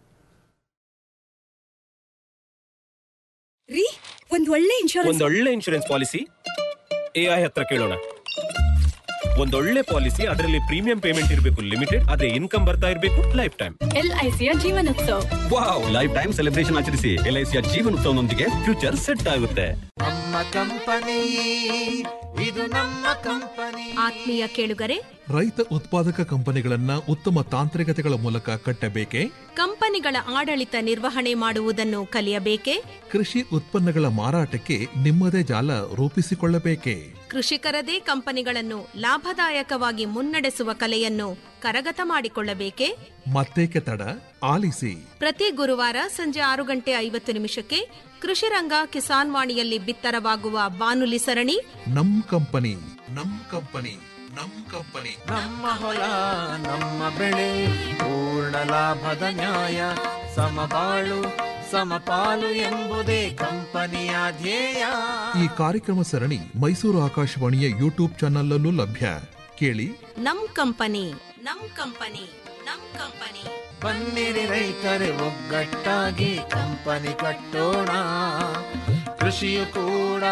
ರೀ ಒಂದ್ ಒಳ್ಳೆ ಇನ್ಶೂರೆನ್ಸ್ ಒಂದೊಳ್ಳೆ ಇನ್ಶೂರೆನ್ಸ್ ಪಾಲಿಸಿ ಎ ಐ ಹತ್ರ ಕೇಳೋಣ ಒಂದೊಳ್ಳೆ ಪಾಲಿಸಿ ಅದರಲ್ಲಿ ಪ್ರೀಮಿಯಂ ಪೇಮೆಂಟ್ ಇರಬೇಕು ಲಿಮಿಟೆಡ್ ಅದೇ ಇನ್ಕಮ್ ಬರ್ತಾ ಇರಬೇಕು ಲೈಫ್ ಟೈಮ್ ಎಲ್ ಐ ಸಿಯ Jeevanotsava wow lifetime celebration ಆಚರಿಸಿ ಎಲ್ ಐ ಸಿಯ ಜೀವನೋತ್ಸವನೊಂದಿಗೆ ಫ್ಯೂಚರ್ ಸೆಟ್ ಆಗುತ್ತೆ ನಮ್ಮ ಕಂಪನಿ ಇದು ನಮ್ಮ ಕಂಪನಿ ಆತ್ಮೀಯ ಕೇಳುಗರೆ ರೈತ ಉತ್ಪಾದಕ ಕಂಪನಿಗಳನ್ನ ಉತ್ತಮ ತಾಂತ್ರಿಕತೆಗಳ ಮೂಲಕ ಕಟ್ಟಬೇಕೆ ಕಂಪನಿಗಳ ಆಡಳಿತ ನಿರ್ವಹಣೆ ಮಾಡುವುದನ್ನು ಕಲಿಯಬೇಕೆ ಕೃಷಿ ಉತ್ಪನ್ನಗಳ ಮಾರಾಟಕ್ಕೆ ನಿಮ್ಮದೇ ಜಾಲ ರೂಪಿಸಿಕೊಳ್ಳಬೇಕೆ ಕೃಷಿಕರದೇ ಕಂಪನಿಗಳನ್ನು ಲಾಭದಾಯಕವಾಗಿ ಮುನ್ನಡೆಸುವ ಕಲೆಯನ್ನು ಕರಗತ ಮಾಡಿಕೊಳ್ಳಬೇಕೆ ಮತ್ತೇಕೆ ತಡ ಆಲಿಸಿ ಪ್ರತಿ ಗುರುವಾರ ಸಂಜೆ ಆರು ಗಂಟೆ ಐವತ್ತು ನಿಮಿಷಕ್ಕೆ ಕೃಷಿರಂಗ ಕಿಸಾನ್ ವಾಣಿಯಲ್ಲಿ ಬಿತ್ತರವಾಗುವ ಬಾನುಲಿ ಸರಣಿ ನಮ್ ಕಂಪನಿ ನಮ್ ಕಂಪನಿ ನಮ್ ಕಂಪನಿ ನಮ್ಮ ಹೊಲ ನಮ್ಮ ಬೆಳೆ ಪೂರ್ಣ ಲಾಭದ ನ್ಯಾಯ ಸಮಬಾಳು ಸಮಪಾಲು ಎಂಬುದೇ ಕಂಪನಿಯ ಧ್ಯೇಯ ಈ ಕಾರ್ಯಕ್ರಮ ಸರಣಿ ಮೈಸೂರು ಆಕಾಶವಾಣಿಯ ಯೂಟ್ಯೂಬ್ ಚಾನಲ್ಲೂ ಲಭ್ಯ ಕೇಳಿ ನಮ್ ಕಂಪನಿ ನಮ್ ಕಂಪನಿ ನಮ್ ಕಂಪನಿ ಬನ್ನಿರಿ ರೈತರೆ ಒಗ್ಗಟ್ಟಾಗಿ ಕಂಪನಿ ಕಟ್ಟೋಣ ಕೃಷಿಯು ಕೂಡ